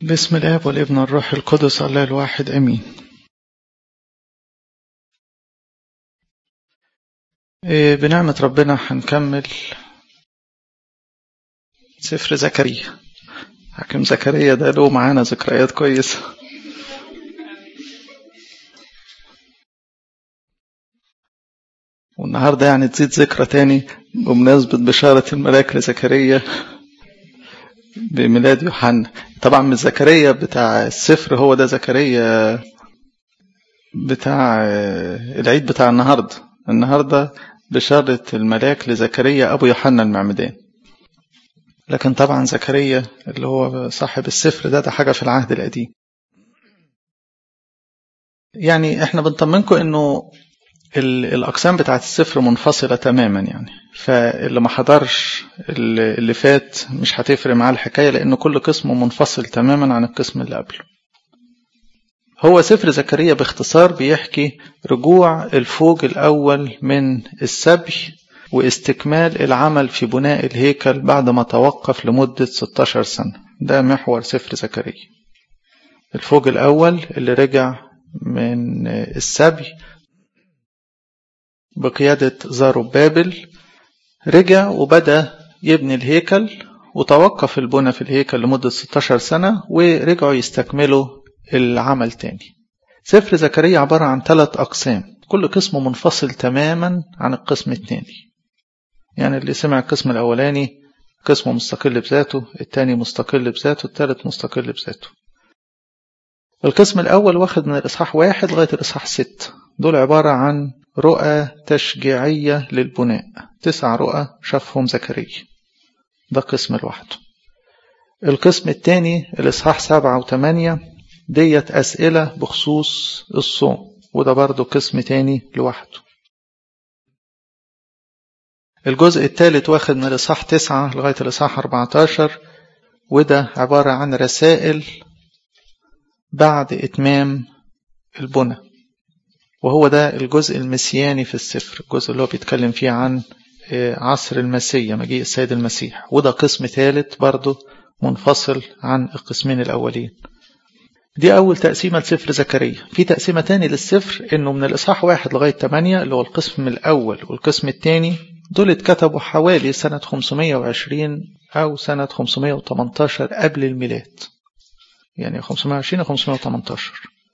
باسم الآب والابن والروح القدس الله الواحد أمين إيه بنعمة ربنا هنكمل سفر زكريا حاكم زكريا ده له معانا ذكريات كويسة والنهاردة يعني تزيد ذكرى تاني بمناسبة بشارة الملاك لزكريا بميلاد يوحنا طبعا من زكريا بتاع السفر هو ده زكريا بتاع العيد بتاع النهاردة النهاردة بشارة الملاك لزكريا أبو يوحنا المعمدان لكن طبعا زكريا اللي هو صاحب السفر ده ده حاجة في العهد القديم يعني احنا بنطمنكم انه الأقسام بتاعت السفر منفصلة تماما يعني فاللي ما حضرش اللي فات مش هتفرق معاه الحكاية لأن كل قسم منفصل تماما عن القسم اللي قبله هو سفر زكريا باختصار بيحكي رجوع الفوج الأول من السبي واستكمال العمل في بناء الهيكل بعد ما توقف لمدة 16 سنة ده محور سفر زكريا الفوج الأول اللي رجع من السبي بقيادة زاروبابل رجع وبدأ يبني الهيكل وتوقف البنى في الهيكل لمدة 16 سنة ورجعوا يستكملوا العمل تاني سفر زكريا عبارة عن ثلاث أقسام كل قسم منفصل تماما عن القسم الثاني يعني اللي سمع القسم الأولاني قسم مستقل بذاته الثاني مستقل بذاته الثالث مستقل بذاته القسم الأول واخد من الإصحاح واحد لغاية الإصحاح ست دول عبارة عن رؤى تشجيعية للبناء تسع رؤى شافهم زكريا ده قسم لوحده القسم الثاني الإصحاح سبعة وثمانية ديت أسئلة بخصوص الصوم وده برضه قسم تاني لوحده الجزء الثالث واخد من الإصحاح تسعة لغاية الإصحاح 14 وده عبارة عن رسائل بعد إتمام البنى وهو ده الجزء المسياني في السفر الجزء اللي هو بيتكلم فيه عن عصر المسيا مجيء السيد المسيح وده قسم ثالث برضه منفصل عن القسمين الأولين دي أول تقسيمة لسفر زكريا في تقسيمة تاني للسفر إنه من الإصحاح واحد لغاية 8 اللي هو القسم الأول والقسم الثاني دول اتكتبوا حوالي سنة 520 أو سنة 518 قبل الميلاد يعني 520 أو 518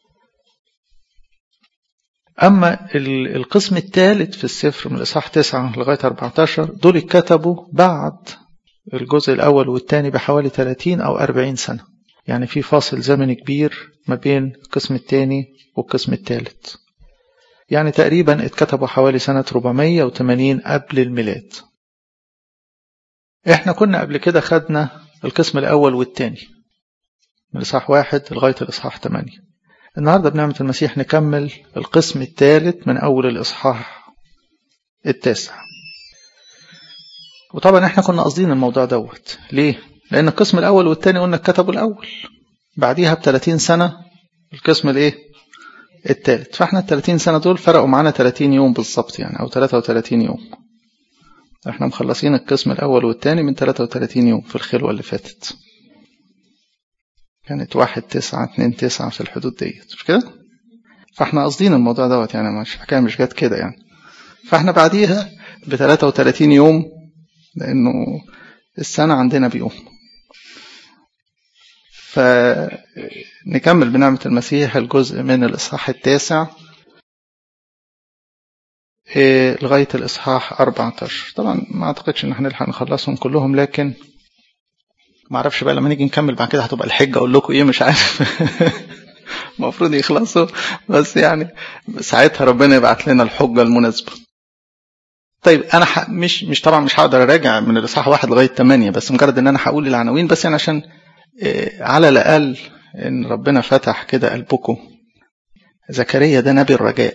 أما القسم الثالث في السفر من الإصحاح 9 لغاية 14 دول اتكتبوا بعد الجزء الأول والثاني بحوالي 30 أو 40 سنة يعني في فاصل زمني كبير ما بين القسم الثاني والقسم الثالث يعني تقريبا اتكتبوا حوالي سنة 480 قبل الميلاد احنا كنا قبل كده خدنا القسم الأول والثاني من الإصحاح واحد لغاية الإصحاح 8 النهاردة بنعمة المسيح نكمل القسم الثالث من أول الإصحاح التاسع وطبعا احنا كنا قاصدين الموضوع دوت ليه؟ لأن القسم الأول والثاني قلنا كتبوا الأول بعديها ب 30 سنة القسم الإيه؟ الثالث فاحنا ال 30 سنة دول فرقوا معانا 30 يوم بالظبط يعني أو 33 يوم احنا مخلصين القسم الأول والثاني من 33 يوم في الخلوة اللي فاتت كانت واحد تسعة اتنين تسعة في الحدود ديت مش كده؟ فاحنا قاصدين الموضوع دوت يعني مش حكاية مش جت كده يعني فاحنا بعديها ب 33 يوم لأنه السنة عندنا بيوم فنكمل بنعمة المسيح الجزء من الإصحاح التاسع لغاية الإصحاح 14 طبعا ما أعتقدش إن احنا نلحق نخلصهم كلهم لكن ما اعرفش بقى لما نيجي نكمل بعد كده هتبقى الحجة أقول لكم إيه مش عارف المفروض يخلصوا بس يعني ساعتها ربنا يبعت لنا الحجة المناسبة طيب انا ح... مش مش طبعا مش هقدر اراجع من الاصحاح واحد لغايه 8 بس مجرد ان انا هقول العناوين بس يعني عشان على الاقل ان ربنا فتح كده قلبكم زكريا ده نبي الرجاء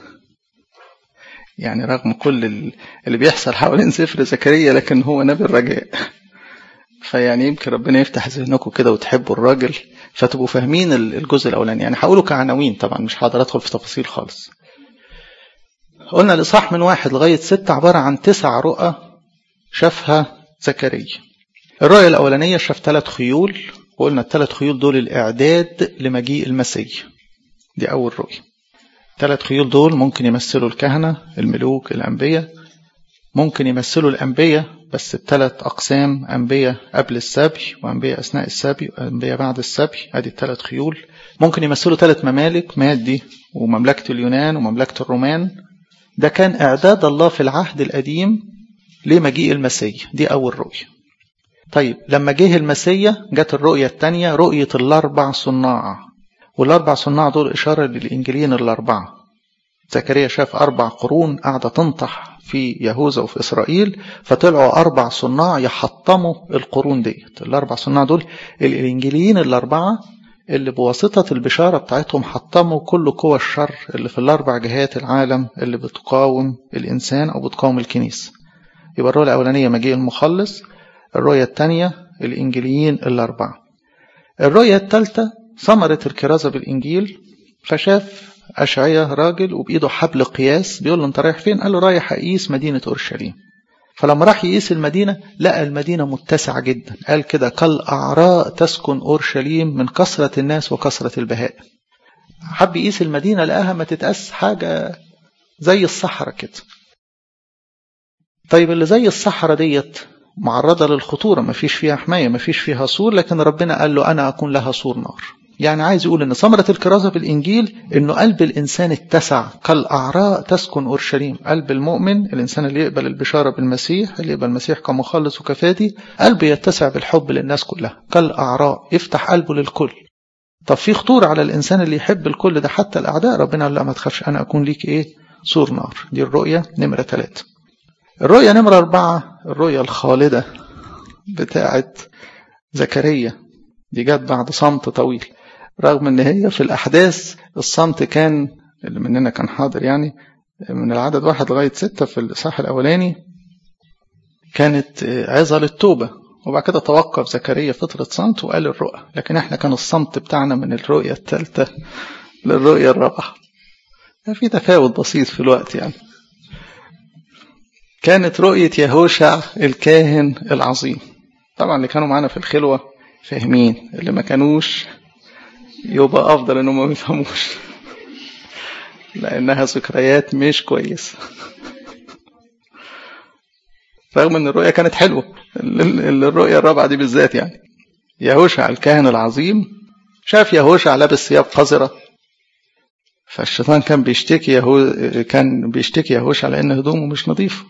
يعني رغم كل اللي بيحصل حوالين سفر زكريا لكن هو نبي الرجاء فيعني يمكن ربنا يفتح ذهنكم كده وتحبوا الراجل فتبقوا فاهمين الجزء الاولاني يعني هقوله كعناوين طبعا مش هقدر ادخل في تفاصيل خالص قلنا الإصحاح من واحد لغاية ستة عبارة عن تسع رؤى شافها زكريا الرؤية الأولانية شاف ثلاث خيول وقلنا الثلاث خيول دول الإعداد لمجيء المسيح دي أول رؤية ثلاث خيول دول ممكن يمثلوا الكهنة الملوك الأنبياء ممكن يمثلوا الأنبياء بس الثلاث أقسام أنبياء قبل السبي وأنبياء أثناء السبي وأنبياء بعد السبي أدي الثلاث خيول ممكن يمثلوا ثلاث ممالك مادي ومملكة اليونان ومملكة الرومان ده كان إعداد الله في العهد القديم لمجيء المسيح دي أول رؤية طيب لما جه المسيح جت الرؤية الثانية رؤية الأربع صناع والأربع صناع دول إشارة للإنجيلين الأربعة زكريا شاف أربع قرون قاعدة تنطح في يهوذا وفي إسرائيل فطلعوا أربع صناع يحطموا القرون ديت الأربع صناع دول الإنجيليين الأربعة اللي بواسطة البشارة بتاعتهم حطموا كل قوى الشر اللي في الأربع جهات العالم اللي بتقاوم الإنسان أو بتقاوم الكنيسة يبقى الرؤية الأولانية مجيء المخلص الرؤية الثانية الإنجيليين الأربعة الرؤية الثالثة ثمرة الكرازة بالإنجيل فشاف أشعية راجل وبإيده حبل قياس بيقول له أنت رايح فين؟ قال له رايح أقيس مدينة أورشليم فلما راح يقيس المدينة لقى المدينة متسعة جدا قال كده كالأعراء تسكن أورشليم من كثرة الناس وكثرة البهاء حب يقيس المدينة لقاها ما تتقاس حاجة زي الصحراء كده طيب اللي زي الصحراء ديت معرضة للخطورة ما فيش فيها حماية ما فيش فيها سور لكن ربنا قال له أنا أكون لها سور نار يعني عايز يقول ان ثمرة الكرازة بالإنجيل انه قلب الإنسان اتسع كالأعراء تسكن أورشليم قلب المؤمن الإنسان اللي يقبل البشارة بالمسيح اللي يقبل المسيح كمخلص وكفادي قلبه يتسع بالحب للناس كلها كالأعراء يفتح قلبه للكل طب في خطورة على الإنسان اللي يحب الكل ده حتى الأعداء ربنا قال لا ما تخافش أنا أكون ليك إيه سور نار دي الرؤية نمرة ثلاثة الرؤية نمرة أربعة الرؤية الخالدة بتاعة زكريا دي جت بعد صمت طويل رغم ان هي في الاحداث الصمت كان اللي مننا كان حاضر يعني من العدد واحد لغايه ستة في الاصحاح الاولاني كانت عظه للتوبه وبعد كده توقف زكريا فترة صمت وقال الرؤى لكن احنا كان الصمت بتاعنا من الرؤية الثالثة للرؤية الرابعة في تفاوت بسيط في الوقت يعني كانت رؤية يهوشع الكاهن العظيم طبعا اللي كانوا معانا في الخلوة فاهمين اللي ما كانوش يبقى أفضل إنهم ما يفهموش لأنها ذكريات مش كويسة رغم إن الرؤية كانت حلوة الرؤية الرابعة دي بالذات يعني يهوشع الكاهن العظيم شاف يهوشع لابس ثياب قذرة فالشيطان كان بيشتكي يهو كان بيشتكي يهوشع لأن هدومه مش نظيفة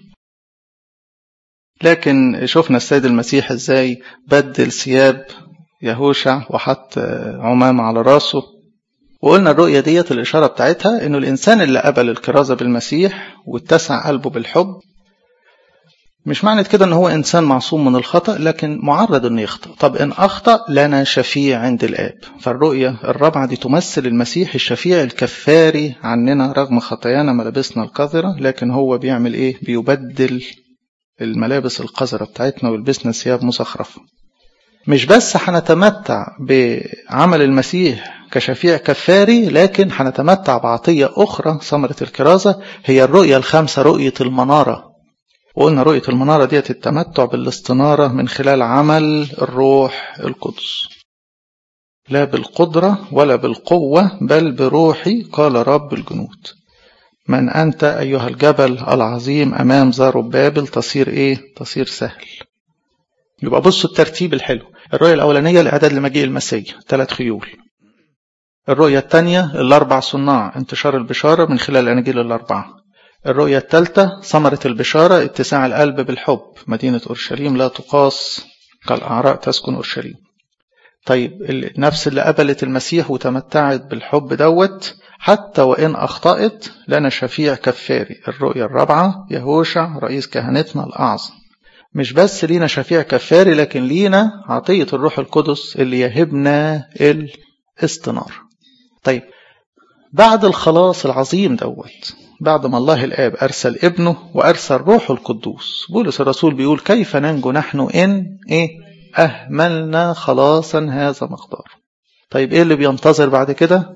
لكن شفنا السيد المسيح ازاي بدل ثياب يهوشع وحط عمامة على راسه وقلنا الرؤية ديت الإشارة بتاعتها إنه الإنسان اللي قبل الكرازة بالمسيح واتسع قلبه بالحب مش معنى كده إن هو إنسان معصوم من الخطأ لكن معرض إنه يخطأ طب إن أخطأ لنا شفيع عند الآب فالرؤية الرابعة دي تمثل المسيح الشفيع الكفاري عننا رغم خطايانا ملابسنا القذرة لكن هو بيعمل إيه بيبدل الملابس القذرة بتاعتنا ويلبسنا ثياب مزخرفة مش بس هنتمتع بعمل المسيح كشفيع كفاري لكن هنتمتع بعطية أخرى ثمرة الكرازة هي الرؤية الخامسة رؤية المنارة وقلنا رؤية المنارة ديت التمتع بالاستنارة من خلال عمل الروح القدس لا بالقدرة ولا بالقوة بل بروحي قال رب الجنود من أنت أيها الجبل العظيم أمام زارب بابل تصير إيه؟ تصير سهل يبقى بصوا الترتيب الحلو الرؤية الأولانية الإعداد لمجيء المسيح ثلاث خيول الرؤية الثانية الأربع صناع انتشار البشارة من خلال الأناجيل الأربعة الرؤية الثالثة ثمرة البشارة اتساع القلب بالحب مدينة أورشليم لا تقاس كالأعراء تسكن أورشليم طيب النفس اللي قبلت المسيح وتمتعت بالحب دوت حتى وإن أخطأت لنا شفيع كفاري الرؤية الرابعة يهوشع رئيس كهنتنا الأعظم مش بس لينا شفيع كفاري لكن لينا عطية الروح القدس اللي يهبنا الاستنار طيب بعد الخلاص العظيم دوت بعد ما الله الآب أرسل ابنه وأرسل روحه القدوس بولس الرسول بيقول كيف ننجو نحن إن إيه أهملنا خلاصا هذا مقدار طيب إيه اللي بينتظر بعد كده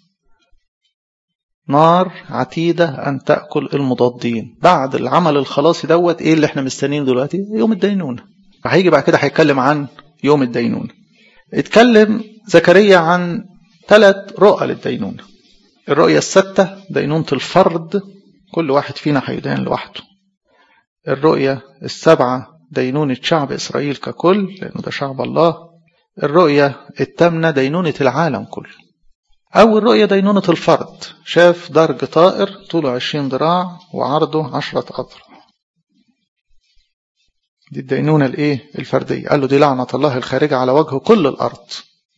نار عتيدة أن تأكل المضادين بعد العمل الخلاصي دوت إيه اللي إحنا مستنيين دلوقتي يوم الدينونة هيجي بعد كده هيتكلم عن يوم الدينونة اتكلم زكريا عن ثلاث رؤى للدينونة الرؤية الستة دينونة الفرد كل واحد فينا هيدان لوحده الرؤية السبعة دينونة شعب إسرائيل ككل لأنه ده شعب الله الرؤية الثامنة دينونة العالم كله أول رؤية دينونة الفرد شاف درج طائر طوله عشرين ذراع وعرضه عشرة أذرع دي الدينونة الإيه الفردية قال له دي لعنة الله الخارجة على وجه كل الأرض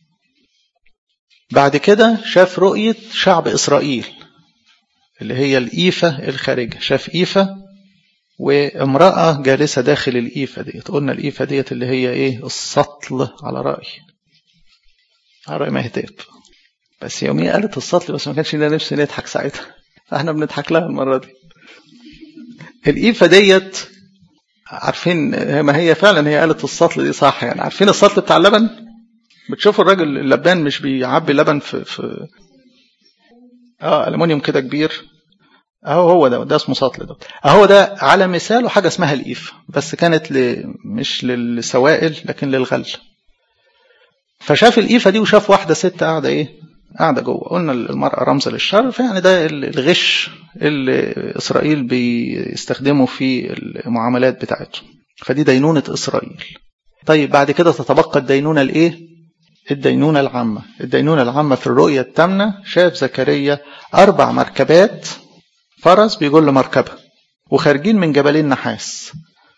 بعد كده شاف رؤية شعب إسرائيل اللي هي الإيفة الخارجة شاف إيفة وامرأة جالسة داخل الإيفة ديت قلنا الإيفة ديت اللي هي إيه السطل على رأي على رأي مهتاب بس يوميا قالت السطل بس ما كانش لنا نفسي نضحك ساعتها فاحنا بنضحك لها المرة دي الإيفة ديت عارفين ما هي فعلا هي قالت السطل دي صح يعني عارفين السطل بتاع اللبن بتشوفوا الراجل اللبان مش بيعبي لبن في في اه المونيوم كده كبير اهو هو ده ده اسمه سطل ده اهو ده على مثاله حاجه اسمها الايف بس كانت ل... مش للسوائل لكن للغل فشاف الايفه دي وشاف واحده ست قاعده ايه قاعده جوه قلنا المراه رمز للشر فيعني ده الغش اللي اسرائيل بيستخدمه في المعاملات بتاعته فدي دينونه اسرائيل طيب بعد كده تتبقى الدينونه الايه الدينونه العامه الدينونه العامه في الرؤيه الثامنه شاف زكريا اربع مركبات فرس بيقول له مركبة وخارجين من جبلين نحاس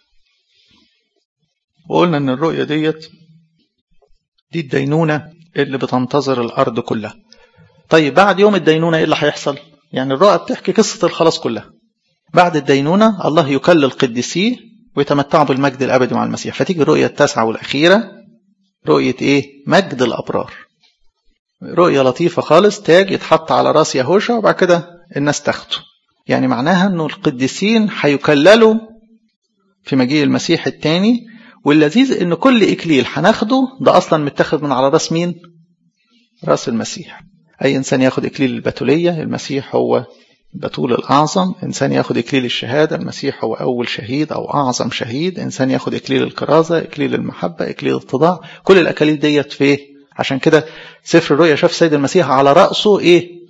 وقلنا ان الرؤية ديت دي الدينونة اللي بتنتظر الأرض كلها طيب بعد يوم الدينونة ايه اللي هيحصل يعني الرؤى بتحكي قصة الخلاص كلها بعد الدينونة الله يكلل قديسيه ويتمتعوا بالمجد الأبدي مع المسيح فتيجي الرؤية التاسعة والأخيرة رؤية ايه مجد الأبرار رؤية لطيفة خالص تاج يتحط على راس يهوشع وبعد كده الناس تاخده يعني معناها انه القديسين هيكللوا في مجيء المسيح الثاني واللذيذ ان كل اكليل هناخده ده اصلا متاخد من على راس مين راس المسيح اي انسان ياخد اكليل البتوليه المسيح هو البتول الاعظم انسان ياخد اكليل الشهاده المسيح هو اول شهيد او اعظم شهيد انسان ياخد اكليل الكرازه اكليل المحبه اكليل الاتضاع كل الاكاليل ديت في عشان كده سفر الرؤيا شاف سيد المسيح على راسه ايه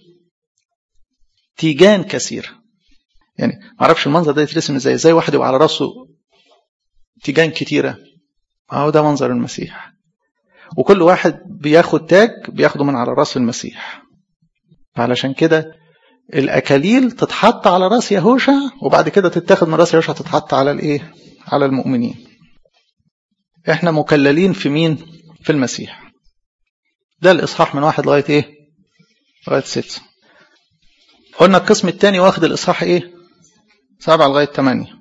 تيجان كثيره يعني ما اعرفش المنظر ده يترسم ازاي ازاي واحد يبقى على راسه تيجان كتيره اهو ده منظر المسيح وكل واحد بياخد تاج بياخده من على راس المسيح علشان كده الاكاليل تتحط على راس يهوشع وبعد كده تتاخد من راس يهوشع تتحط على الايه على المؤمنين احنا مكللين في مين في المسيح ده الاصحاح من واحد لغايه ايه لغايه ستة قلنا القسم الثاني واخد الاصحاح ايه سبعة لغاية تمانية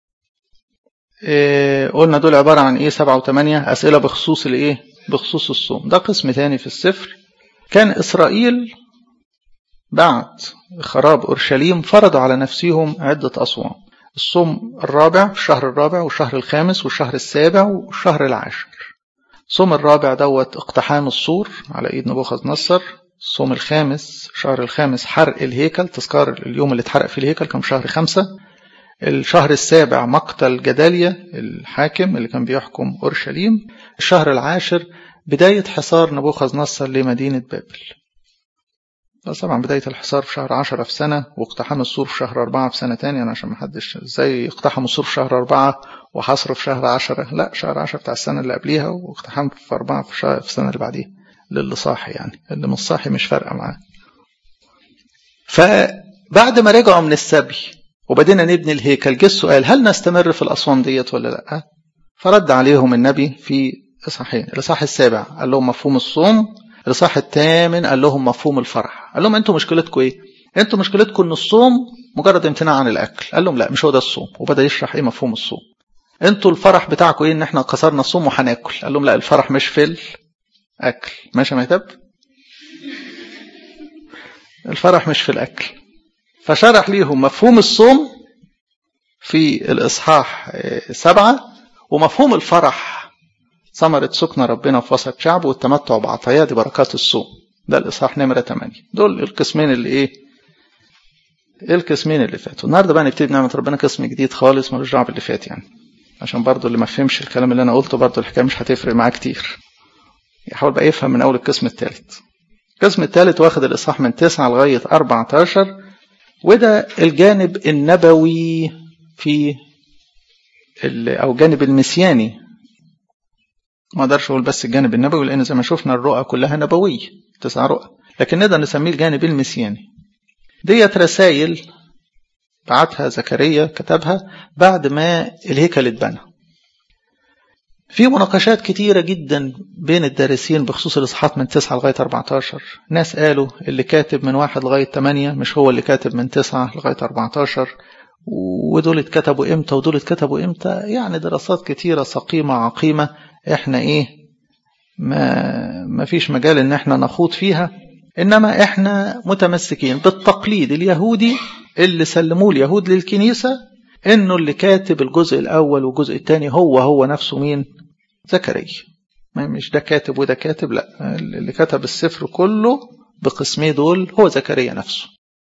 إيه قلنا دول عبارة عن ايه سبعة وثمانية أسئلة بخصوص الايه بخصوص الصوم ده قسم تاني في السفر كان إسرائيل بعد خراب أورشليم فرضوا على نفسهم عدة أصوام الصوم الرابع في الشهر الرابع والشهر الخامس والشهر السابع والشهر العاشر الصوم الرابع دوت اقتحام السور على ايد نبوخذ نصر الصوم الخامس شهر الخامس حرق الهيكل تذكار اليوم اللي اتحرق فيه الهيكل كان شهر خمسة الشهر السابع مقتل جداليا الحاكم اللي كان بيحكم أورشليم الشهر العاشر بداية حصار نبوخذ نصر لمدينة بابل طبعا بداية الحصار في شهر عشرة في سنة واقتحام السور في شهر أربعة في سنة تانية أنا عشان محدش ازاي اقتحموا السور في شهر أربعة وحصروا في شهر عشرة لا شهر عشرة بتاع السنة اللي قبليها واقتحام في أربعة في, شهر في السنة اللي بعديها للي صاحي يعني اللي مش صاحي مش فارقة معاه فبعد ما رجعوا من السبي وبدينا نبني الهيكل جه السؤال هل نستمر في الأصوام ديت ولا لا فرد عليهم النبي في إصحاحين الإصحاح السابع قال لهم مفهوم الصوم الإصحاح الثامن قال لهم مفهوم الفرح قال لهم أنتوا مشكلتكم إيه أنتوا مشكلتكم إن الصوم مجرد امتناع عن الأكل قال لهم لا مش هو ده الصوم وبدأ يشرح إيه مفهوم الصوم أنتوا الفرح بتاعكم إيه إن إحنا كسرنا الصوم وهناكل قال لهم لا الفرح مش في الأكل ماشي يا مهتب الفرح مش في الأكل فشرح ليهم مفهوم الصوم في الإصحاح سبعة ومفهوم الفرح ثمرة سكن ربنا في وسط شعبه والتمتع بعطاياه دي بركات الصوم ده الإصحاح نمرة 8 دول القسمين اللي إيه القسمين اللي فاتوا النهارده بقى نبتدي نعمة ربنا قسم جديد خالص ملوش دعوه باللي فات يعني عشان برضو اللي ما فهمش الكلام اللي انا قلته برضو الحكايه مش هتفرق معاه كتير يحاول بقى يفهم من أول القسم الثالث القسم الثالث واخد الإصحاح من 9 لغاية 14 وده الجانب النبوي في أو الجانب المسياني ما اقدرش اقول بس الجانب النبوي لان زي ما شفنا الرؤى كلها نبويه تسع رؤى لكن نقدر نسميه الجانب المسياني ديت رسائل بعتها زكريا كتبها بعد ما الهيكل اتبنى في مناقشات كتيرة جدا بين الدارسين بخصوص الإصحاحات من 9 لغاية 14 ناس قالوا اللي كاتب من 1 لغاية 8 مش هو اللي كاتب من 9 لغاية 14 ودول اتكتبوا امتى ودول اتكتبوا امتى يعني دراسات كتيرة سقيمة عقيمة احنا ايه ما, ما فيش مجال ان احنا نخوض فيها انما احنا متمسكين بالتقليد اليهودي اللي سلموه اليهود للكنيسة انه اللي كاتب الجزء الاول والجزء الثاني هو هو نفسه مين زكريا مش ده كاتب وده كاتب لا اللي كتب السفر كله بقسميه دول هو زكريا نفسه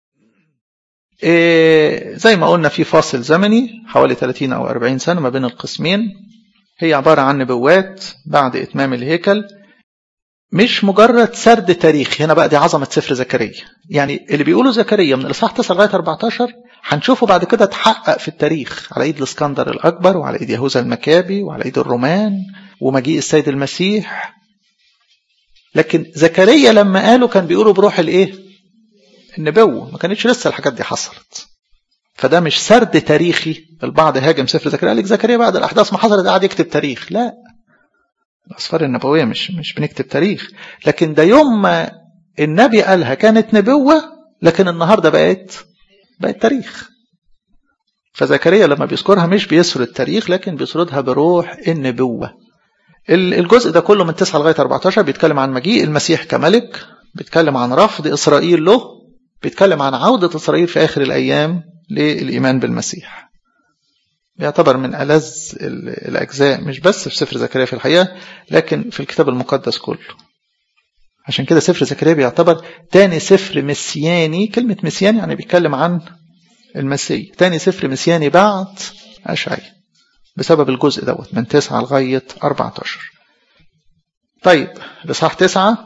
إيه زي ما قلنا في فاصل زمني حوالي 30 أو 40 سنة ما بين القسمين هي عبارة عن نبوات بعد إتمام الهيكل مش مجرد سرد تاريخي هنا بقى دي عظمة سفر زكريا يعني اللي بيقوله زكريا من الإصحاح 9 لغاية 14 هنشوفه بعد كده اتحقق في التاريخ على إيد الإسكندر الأكبر وعلى إيد يهوذا المكابي وعلى إيد الرومان ومجيء السيد المسيح لكن زكريا لما قالوا كان بيقولوا بروح الإيه؟ النبوة ما كانتش لسه الحاجات دي حصلت فده مش سرد تاريخي البعض هاجم سفر زكريا قال لك زكريا بعد الأحداث ما حصلت قاعد يكتب تاريخ لا الأسفار النبوية مش مش بنكتب تاريخ لكن ده يوم ما النبي قالها كانت نبوة لكن النهاردة بقت بقت تاريخ فزكريا لما بيذكرها مش بيسرد التاريخ لكن بيسردها بروح النبوة الجزء ده كله من 9 لغاية 14 بيتكلم عن مجيء المسيح كملك بيتكلم عن رفض إسرائيل له بيتكلم عن عودة إسرائيل في آخر الأيام للإيمان بالمسيح يعتبر من ألذ الأجزاء مش بس في سفر زكريا في الحقيقة لكن في الكتاب المقدس كله عشان كده سفر زكريا بيعتبر تاني سفر مسياني كلمة مسياني يعني بيتكلم عن المسيح تاني سفر مسياني بعد أشعي بسبب الجزء دوت من 9 لغاية 14 طيب الإصحاح 9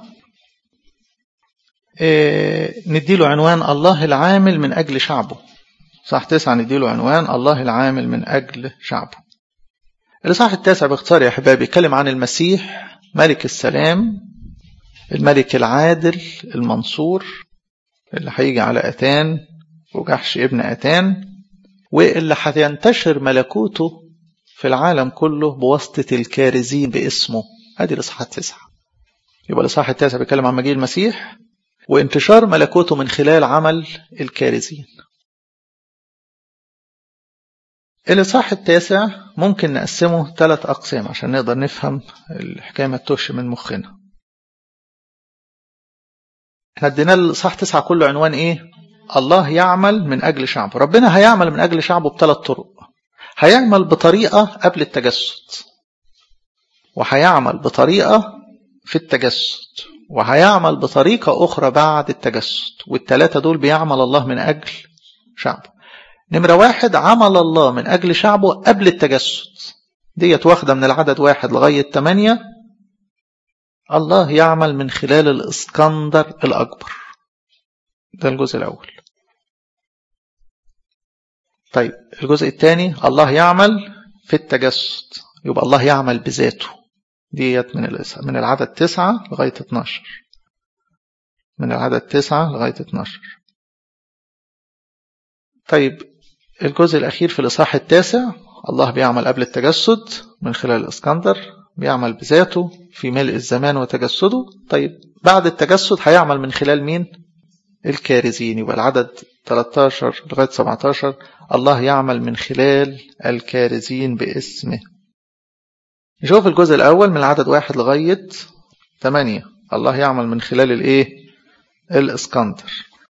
إيه نديله عنوان الله العامل من أجل شعبه صح تسعة نديله عنوان الله العامل من أجل شعبه الإصحاح التاسع باختصار يا أحبابي بيتكلم عن المسيح ملك السلام الملك العادل المنصور اللي هيجي على أتان وجحش ابن أتان واللي هينتشر ملكوته في العالم كله بواسطة الكارزين باسمه هذه الإصحاح التاسع يبقى الإصحاح التاسع بيتكلم عن مجيء المسيح وانتشار ملكوته من خلال عمل الكارزين الإصحاح التاسع ممكن نقسمه ثلاث أقسام عشان نقدر نفهم الحكاية ما تتوهش من مخنا احنا ادينا الإصحاح تسعة كله عنوان ايه الله يعمل من أجل شعبه ربنا هيعمل من أجل شعبه بثلاث طرق هيعمل بطريقة قبل التجسد وهيعمل بطريقة في التجسد وهيعمل بطريقة أخرى بعد التجسد والثلاثة دول بيعمل الله من أجل شعبه نمرة واحد عمل الله من أجل شعبه قبل التجسد ديت واخدة من العدد واحد لغاية تمانية الله يعمل من خلال الإسكندر الأكبر ده الجزء الأول طيب الجزء الثاني الله يعمل في التجسد يبقى الله يعمل بذاته ديت من من العدد تسعة لغاية 12 من العدد تسعة لغاية 12 طيب الجزء الأخير في الإصحاح التاسع الله بيعمل قبل التجسد من خلال الإسكندر بيعمل بذاته في ملء الزمان وتجسده طيب بعد التجسد هيعمل من خلال مين الكارزين يبقى العدد 13 لغاية 17 الله يعمل من خلال الكارزين باسمه نشوف الجزء الأول من العدد واحد لغاية 8 الله يعمل من خلال الإيه الإسكندر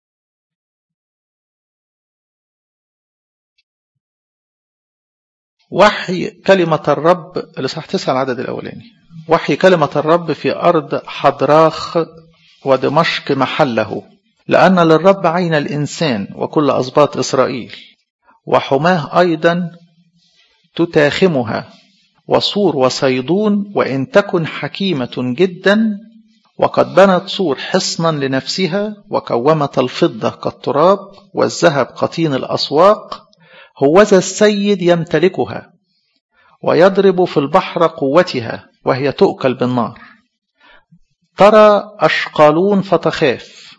وحي كلمة الرب الإصحاح 9 العدد الأولاني وحي كلمة الرب في أرض حضراخ ودمشق محله لأن للرب عين الإنسان وكل أسباط إسرائيل وحماه أيضا تتاخمها وصور وصيدون وإن تكن حكيمة جدا وقد بنت صور حصنا لنفسها وكومت الفضة كالتراب والذهب قطين الأسواق هوذا السيد يمتلكها ويضرب في البحر قوتها وهي تؤكل بالنار ترى أشقالون فتخاف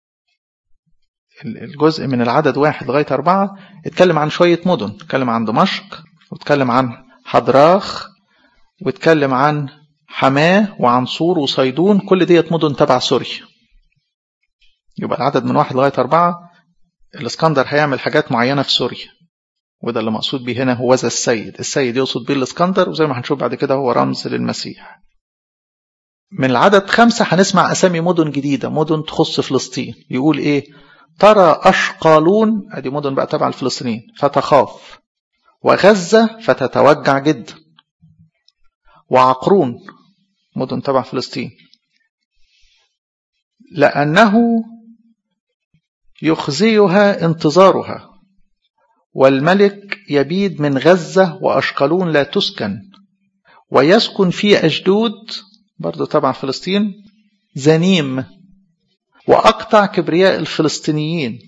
الجزء من العدد واحد لغاية أربعة اتكلم عن شوية مدن اتكلم عن دمشق واتكلم عن حضراخ واتكلم عن حماه وعن صور وصيدون كل ديت مدن تبع سوريا يبقى العدد من واحد لغاية أربعة الاسكندر هيعمل حاجات معينة في سوريا وده اللي مقصود به هنا هو ذا السيد السيد يقصد به الاسكندر وزي ما هنشوف بعد كده هو رمز للمسيح من العدد خمسة هنسمع أسامي مدن جديدة مدن تخص فلسطين يقول إيه ترى أشقالون أدي مدن بقى تبع الفلسطينيين فتخاف وغزة فتتوجع جدا وعقرون مدن تبع فلسطين لأنه يخزيها انتظارها والملك يبيد من غزة وأشقلون لا تسكن ويسكن في أجدود برضو تبع فلسطين زنيم وأقطع كبرياء الفلسطينيين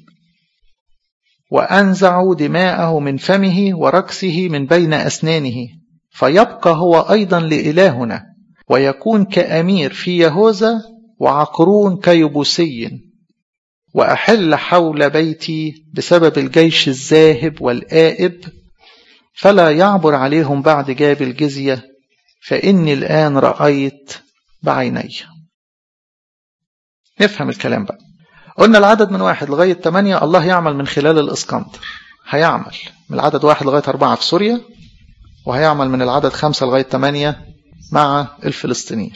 وأنزع دماءه من فمه وركسه من بين أسنانه فيبقى هو أيضا لإلهنا ويكون كأمير في يهوذا وعقرون كيبوسي وأحل حول بيتي بسبب الجيش الذاهب والآئب فلا يعبر عليهم بعد جاب الجزية فإني الآن رأيت بعيني نفهم الكلام بقى قلنا العدد من واحد لغاية ثمانية الله يعمل من خلال الإسكندر هيعمل من العدد واحد لغاية أربعة في سوريا وهيعمل من العدد خمسة لغاية ثمانية مع الفلسطينيين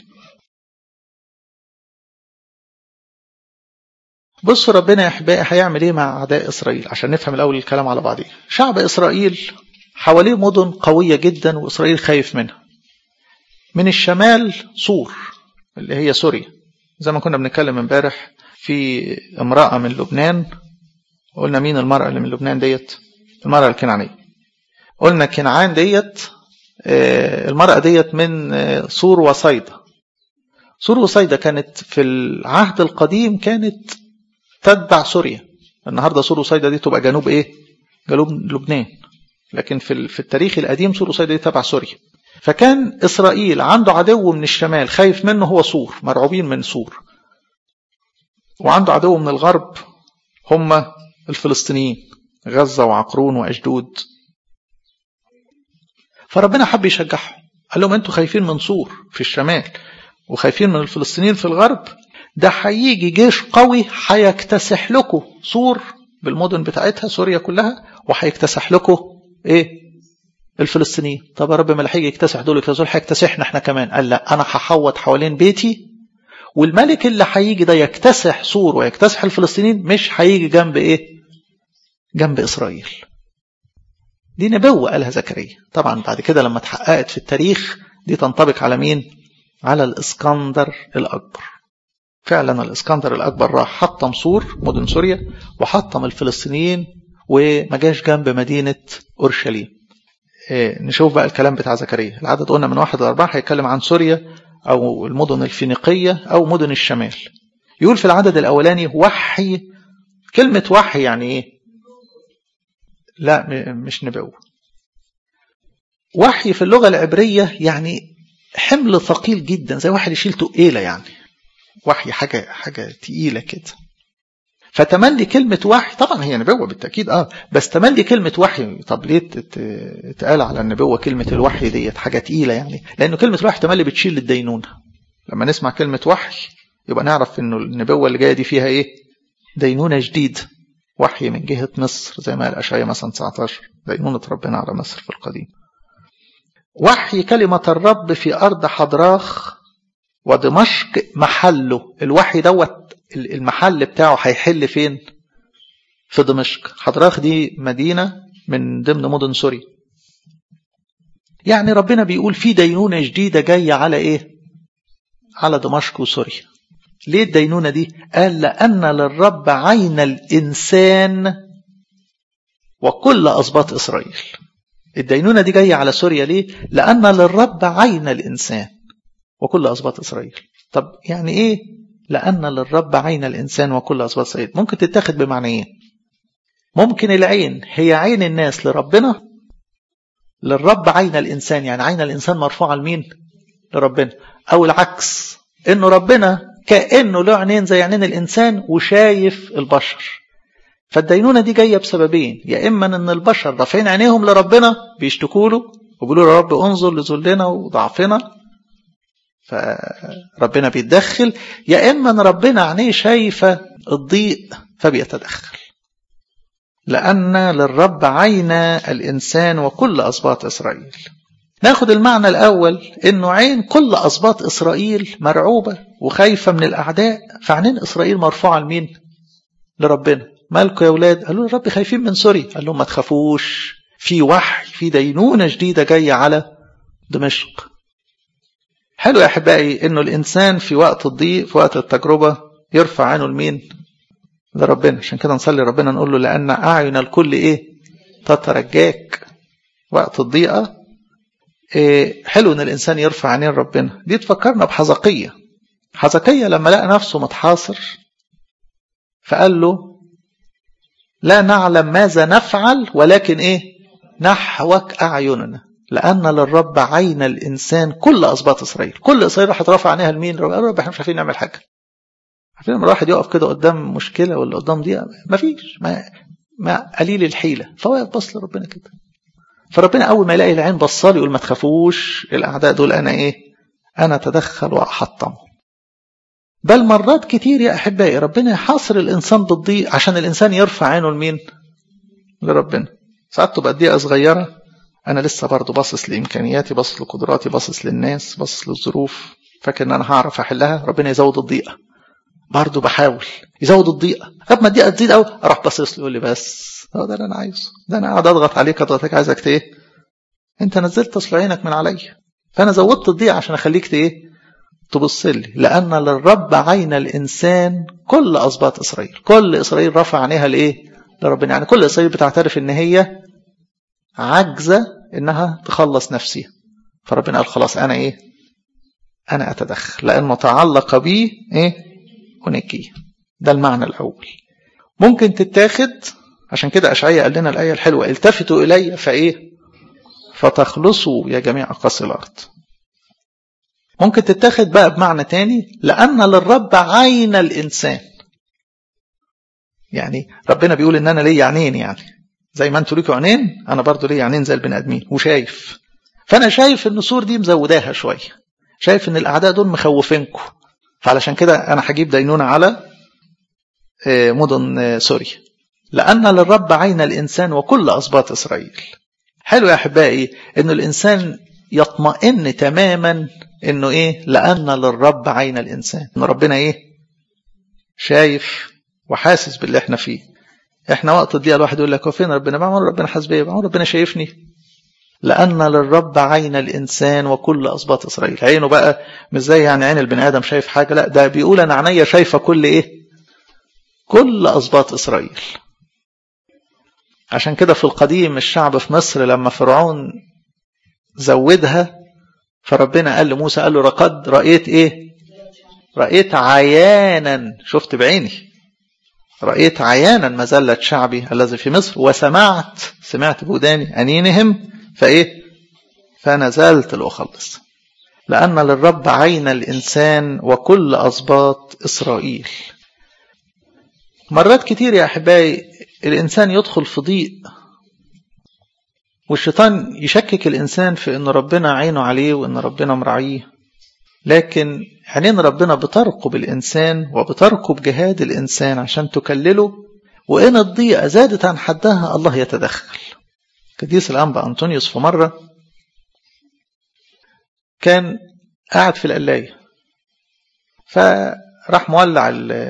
بصوا ربنا يا احبائي هيعمل ايه مع اعداء اسرائيل عشان نفهم الاول الكلام على بعضيه شعب اسرائيل حواليه مدن قويه جدا واسرائيل خايف منها من الشمال سور اللي هي سوريا زي ما كنا بنتكلم امبارح في امراه من لبنان قلنا مين المراه اللي من لبنان ديت المراه الكنعانيه قلنا كنعان ديت المراه ديت من سور وصيدا سور وصيدا كانت في العهد القديم كانت تتبع سوريا النهارده سور وصيدا دي تبقى جنوب ايه جنوب لبنان لكن في في التاريخ القديم سور وصيدا دي تبع سوريا فكان اسرائيل عنده عدو من الشمال خايف منه هو سور مرعوبين من سور وعنده عدو من الغرب هم الفلسطينيين غزه وعقرون واشدود فربنا حب يشجعهم قال لهم انتوا خايفين من سور في الشمال وخايفين من الفلسطينيين في الغرب ده هيجي جيش قوي هيكتسح لكم سور بالمدن بتاعتها سوريا كلها وهيكتسح لكم ايه الفلسطينيين طب يا رب ما اللي هيجي يكتسح دول يكتسحوا هيكتسحنا احنا كمان قال لا انا هحوط حوالين بيتي والملك اللي هيجي ده يكتسح سور ويكتسح الفلسطينيين مش هيجي جنب ايه جنب اسرائيل دي نبوة قالها زكريا طبعا بعد كده لما اتحققت في التاريخ دي تنطبق على مين على الاسكندر الاكبر فعلا الاسكندر الاكبر راح حطم سور مدن سوريا وحطم الفلسطينيين وما جاش جنب مدينه اورشليم إيه نشوف بقى الكلام بتاع زكريا العدد قلنا من واحد لاربعه هيتكلم عن سوريا او المدن الفينيقيه او مدن الشمال يقول في العدد الاولاني وحي كلمه وحي يعني ايه لا مش نبوه وحي في اللغه العبريه يعني حمل ثقيل جدا زي واحد يشيل تقيله يعني وحي حاجة حاجة تقيلة كده فتملي كلمة وحي طبعا هي نبوة بالتأكيد اه بس تملي كلمة وحي طب ليه اتقال على النبوة كلمة الوحي ديت حاجة تقيلة يعني لأنه كلمة الوحي تملي بتشيل الدينونة لما نسمع كلمة وحي يبقى نعرف انه النبوة اللي جاية دي فيها ايه دينونة جديد وحي من جهة مصر زي ما قال أشعياء مثلا 19 دينونة ربنا على مصر في القديم وحي كلمة الرب في أرض حضراخ ودمشق محله الوحي دوت المحل بتاعه هيحل فين في دمشق حضراخ دي مدينة من ضمن مدن سوريا يعني ربنا بيقول في دينونة جديدة جاية على ايه على دمشق وسوريا ليه الدينونة دي قال لأن للرب عين الإنسان وكل أسباط إسرائيل الدينونة دي جاية على سوريا ليه لأن للرب عين الإنسان وكل أسباط إسرائيل طب يعني إيه لأن للرب عين الإنسان وكل أسباط إسرائيل ممكن تتاخد بمعنيين ممكن العين هي عين الناس لربنا للرب عين الإنسان يعني عين الإنسان مرفوعة لمين لربنا أو العكس إنه ربنا كأنه له عينين زي عينين الإنسان وشايف البشر فالدينونة دي جاية بسببين يا إما إن البشر رافعين عينيهم لربنا بيشتكوا له وبيقولوا يا رب انظر لذلنا وضعفنا فربنا بيتدخل يا إما إن ربنا عينيه شايفة الضيق فبيتدخل لأن للرب عين الإنسان وكل أسباط إسرائيل ناخد المعنى الأول إنه عين كل أسباط إسرائيل مرعوبة وخايفة من الأعداء فعينين إسرائيل مرفوعة لمين؟ لربنا مالكم يا أولاد؟ قالوا الرب خايفين من سوريا قال لهم ما تخافوش في وحي في دينونة جديدة جاية على دمشق حلو يا أحبائي إنه الإنسان في وقت الضيق في وقت التجربة يرفع عينه لمين؟ لربنا عشان كده نصلي ربنا نقول له لأن أعين الكل إيه؟ تترجاك وقت الضيقة إيه حلو إن الإنسان يرفع عينين ربنا دي تفكرنا بحزقية حزقية لما لقى نفسه متحاصر فقال له لا نعلم ماذا نفعل ولكن إيه نحوك أعيننا لأن للرب عين الإنسان كل أسباط إسرائيل كل إسرائيل راح ترفع عينيها لمين رب احنا مش عارفين نعمل حاجة عارفين لما الواحد يقف كده قدام مشكلة ولا قدام ضيقة ما فيش ما, ما قليل الحيلة فهو يبص لربنا كده فربنا أول ما يلاقي العين بصالي يقول ما تخافوش الأعداء دول أنا إيه أنا أتدخل وأحطمهم بل مرات كتير يا أحبائي ربنا يحاصر الإنسان بالضيق عشان الإنسان يرفع عينه لمين لربنا ساعات تبقى الضيقة صغيرة أنا لسه برضه باصص لإمكانياتي باصص لقدراتي باصص للناس باصص للظروف فاكر إن أنا هعرف أحلها ربنا يزود الضيقة برضه بحاول يزود الضيقة قبل ما الضيقة تزيد قوي أروح باصص له يقول لي بس هو ده اللي أنا عايزه ده أنا قاعد أضغط عليك أضغطك عايزك إيه أنت نزلت أصل عينك من عليا فأنا زودت الضيقة عشان أخليك إيه تبص لي لأن للرب عين الإنسان كل أسباط إسرائيل كل إسرائيل رفع عينيها لإيه لربنا يعني كل إسرائيل بتعترف إن هي عاجزة إنها تخلص نفسها فربنا قال خلاص أنا إيه أنا أتدخل لأن متعلق بي إيه هناكي ده المعنى الأول ممكن تتاخد عشان كده أشعية قال لنا الآية الحلوة التفتوا إلي فإيه فتخلصوا يا جميع أقاصي الأرض ممكن تتاخد بقى بمعنى تاني لأن للرب عين الإنسان يعني ربنا بيقول إن أنا ليا عينين يعني زي ما انتوا ليكوا عينين أنا برضو ليا عينين زي البني آدمين وشايف فأنا شايف إن الصور دي مزوداها شوية شايف إن الأعداء دول مخوفينكم فعلشان كده أنا هجيب دينونة على مدن سوريا لأن للرب عين الإنسان وكل أسباط إسرائيل حلو يا أحبائي إنه الإنسان يطمئن تماما إنه إيه لأن للرب عين الإنسان إن ربنا إيه شايف وحاسس باللي إحنا فيه إحنا وقت الضيقة الواحد يقول لك هو فين ربنا بعمل ربنا حاسس بيا بعمل ربنا شايفني لأن للرب عين الإنسان وكل أسباط إسرائيل عينه بقى مش زي يعني عين البني آدم شايف حاجة لا ده بيقول أنا عينيا شايفة كل إيه كل أسباط إسرائيل عشان كده في القديم الشعب في مصر لما فرعون زودها فربنا قال لموسى قال له لقد رأيت إيه رأيت عيانا شفت بعيني رأيت عيانا مزلة شعبي الذي في مصر وسمعت سمعت بوداني أنينهم فإيه فنزلت لأخلص لأن للرب عين الإنسان وكل أسباط إسرائيل مرات كتير يا أحبائي الإنسان يدخل في ضيق والشيطان يشكك الإنسان في أن ربنا عينه عليه وأن ربنا مرعيه لكن عينين ربنا بترقب الإنسان وبترقب جهاد الإنسان عشان تكلله وإن الضيقة زادت عن حدها الله يتدخل قديس الأنبا أنطونيوس في مرة كان قاعد في القلاية فراح مولع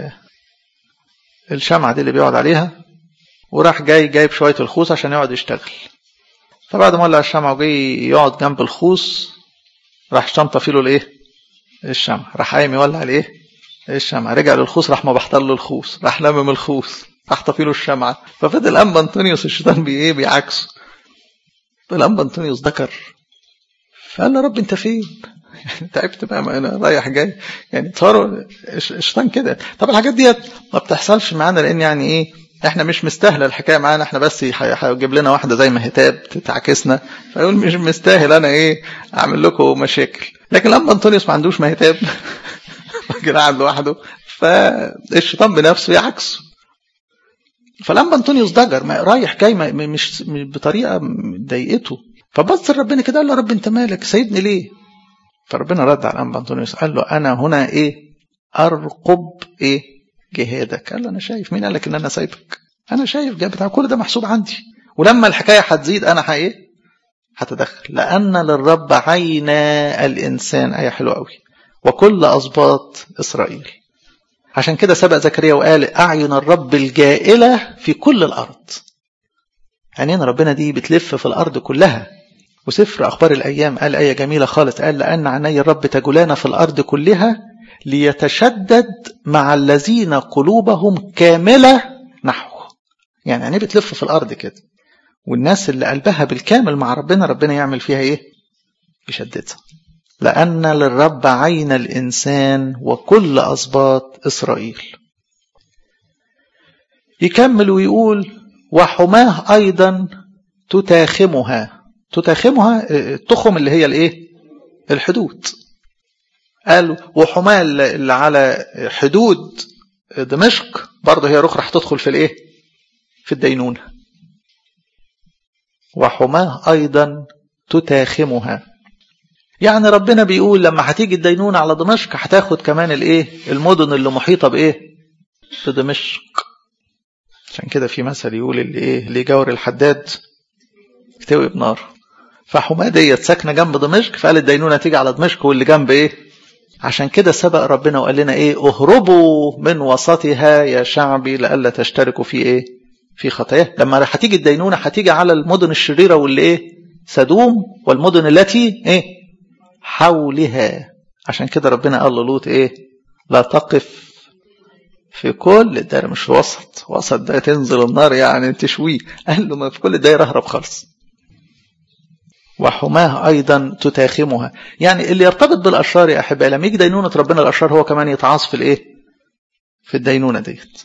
الشمعة دي اللي بيقعد عليها وراح جاي جايب شوية الخوص عشان يقعد يشتغل فبعد ما ولع الشمعة وجاي يقعد جنب الخوص راح شنطة فيه له الايه الشمعة راح قايم يولع الايه الشمعة رجع للخوص راح ما بحضر له الخوص راح لمم الخوص راح طفي له الشمعة ففضل أما أنطونيوس الشيطان بي ايه بيعكسه الانبا انطونيوس ذكر فقال له رب انت فين تعبت بقى ما انا رايح جاي يعني تصوروا الشيطان كده طب الحاجات ديت ما بتحصلش معانا لان يعني ايه احنا مش مستاهله الحكايه معانا احنا بس هيجيب لنا واحده زي مهتاب تتعكسنا فيقول مش مستاهل انا ايه اعمل لكم مشاكل لكن لما انطونيوس ما عندوش مهتاب راجل قاعد لوحده فالشيطان بنفسه يعكسه فلما انطونيوس ضجر ما رايح جاي مش بطريقه ضايقته فبص لربنا كده قال له رب انت مالك سايبني ليه فربنا رد على انبا انطونيوس قال له انا هنا ايه ارقب ايه جهادك قال له انا شايف مين قال لك ان انا سايبك انا شايف جاب بتاع كل ده محسوب عندي ولما الحكايه هتزيد انا ايه هتدخل لان للرب عين الانسان ايه حلوه قوي وكل اسباط اسرائيل عشان كده سبق زكريا وقال اعين الرب الجائله في كل الارض عينين ربنا دي بتلف في الارض كلها وسفر اخبار الايام قال ايه جميله خالص قال لان عيني الرب تجولان في الارض كلها ليتشدد مع الذين قلوبهم كامله نحوه يعني عينيه بتلف في الارض كده والناس اللي قلبها بالكامل مع ربنا ربنا يعمل فيها ايه يشددها لأن للرب عين الإنسان وكل أسباط إسرائيل يكمل ويقول وحماه أيضا تتاخمها تتاخمها التخم اللي هي الايه الحدود قال وحماه اللي على حدود دمشق برضه هي رخ راح تدخل في الايه في الدينونة وحماه أيضا تتاخمها يعني ربنا بيقول لما هتيجي الدينونة على دمشق هتاخد كمان الايه المدن اللي محيطة بايه بدمشق عشان كده في مثل يقول اللي ايه اللي يجاور الحداد يكتوي بنار فحماه ديت ساكنه جنب دمشق فقال الدينونة تيجي على دمشق واللي جنب ايه عشان كده سبق ربنا وقال لنا ايه اهربوا من وسطها يا شعبي لئلا تشتركوا في ايه في خطاياه لما هتيجي الدينونة هتيجي على المدن الشريرة واللي ايه سدوم والمدن التي ايه حولها عشان كده ربنا قال للوط ايه لا تقف في كل الدائرة مش وسط وسط ده تنزل النار يعني تشويه قال له ما في كل الدائرة اهرب خالص وحماه أيضا تتاخمها يعني اللي يرتبط بالأشرار يا أحبائي لما يجي دينونة ربنا الأشرار هو كمان يتعاص في الإيه في الدينونة ديت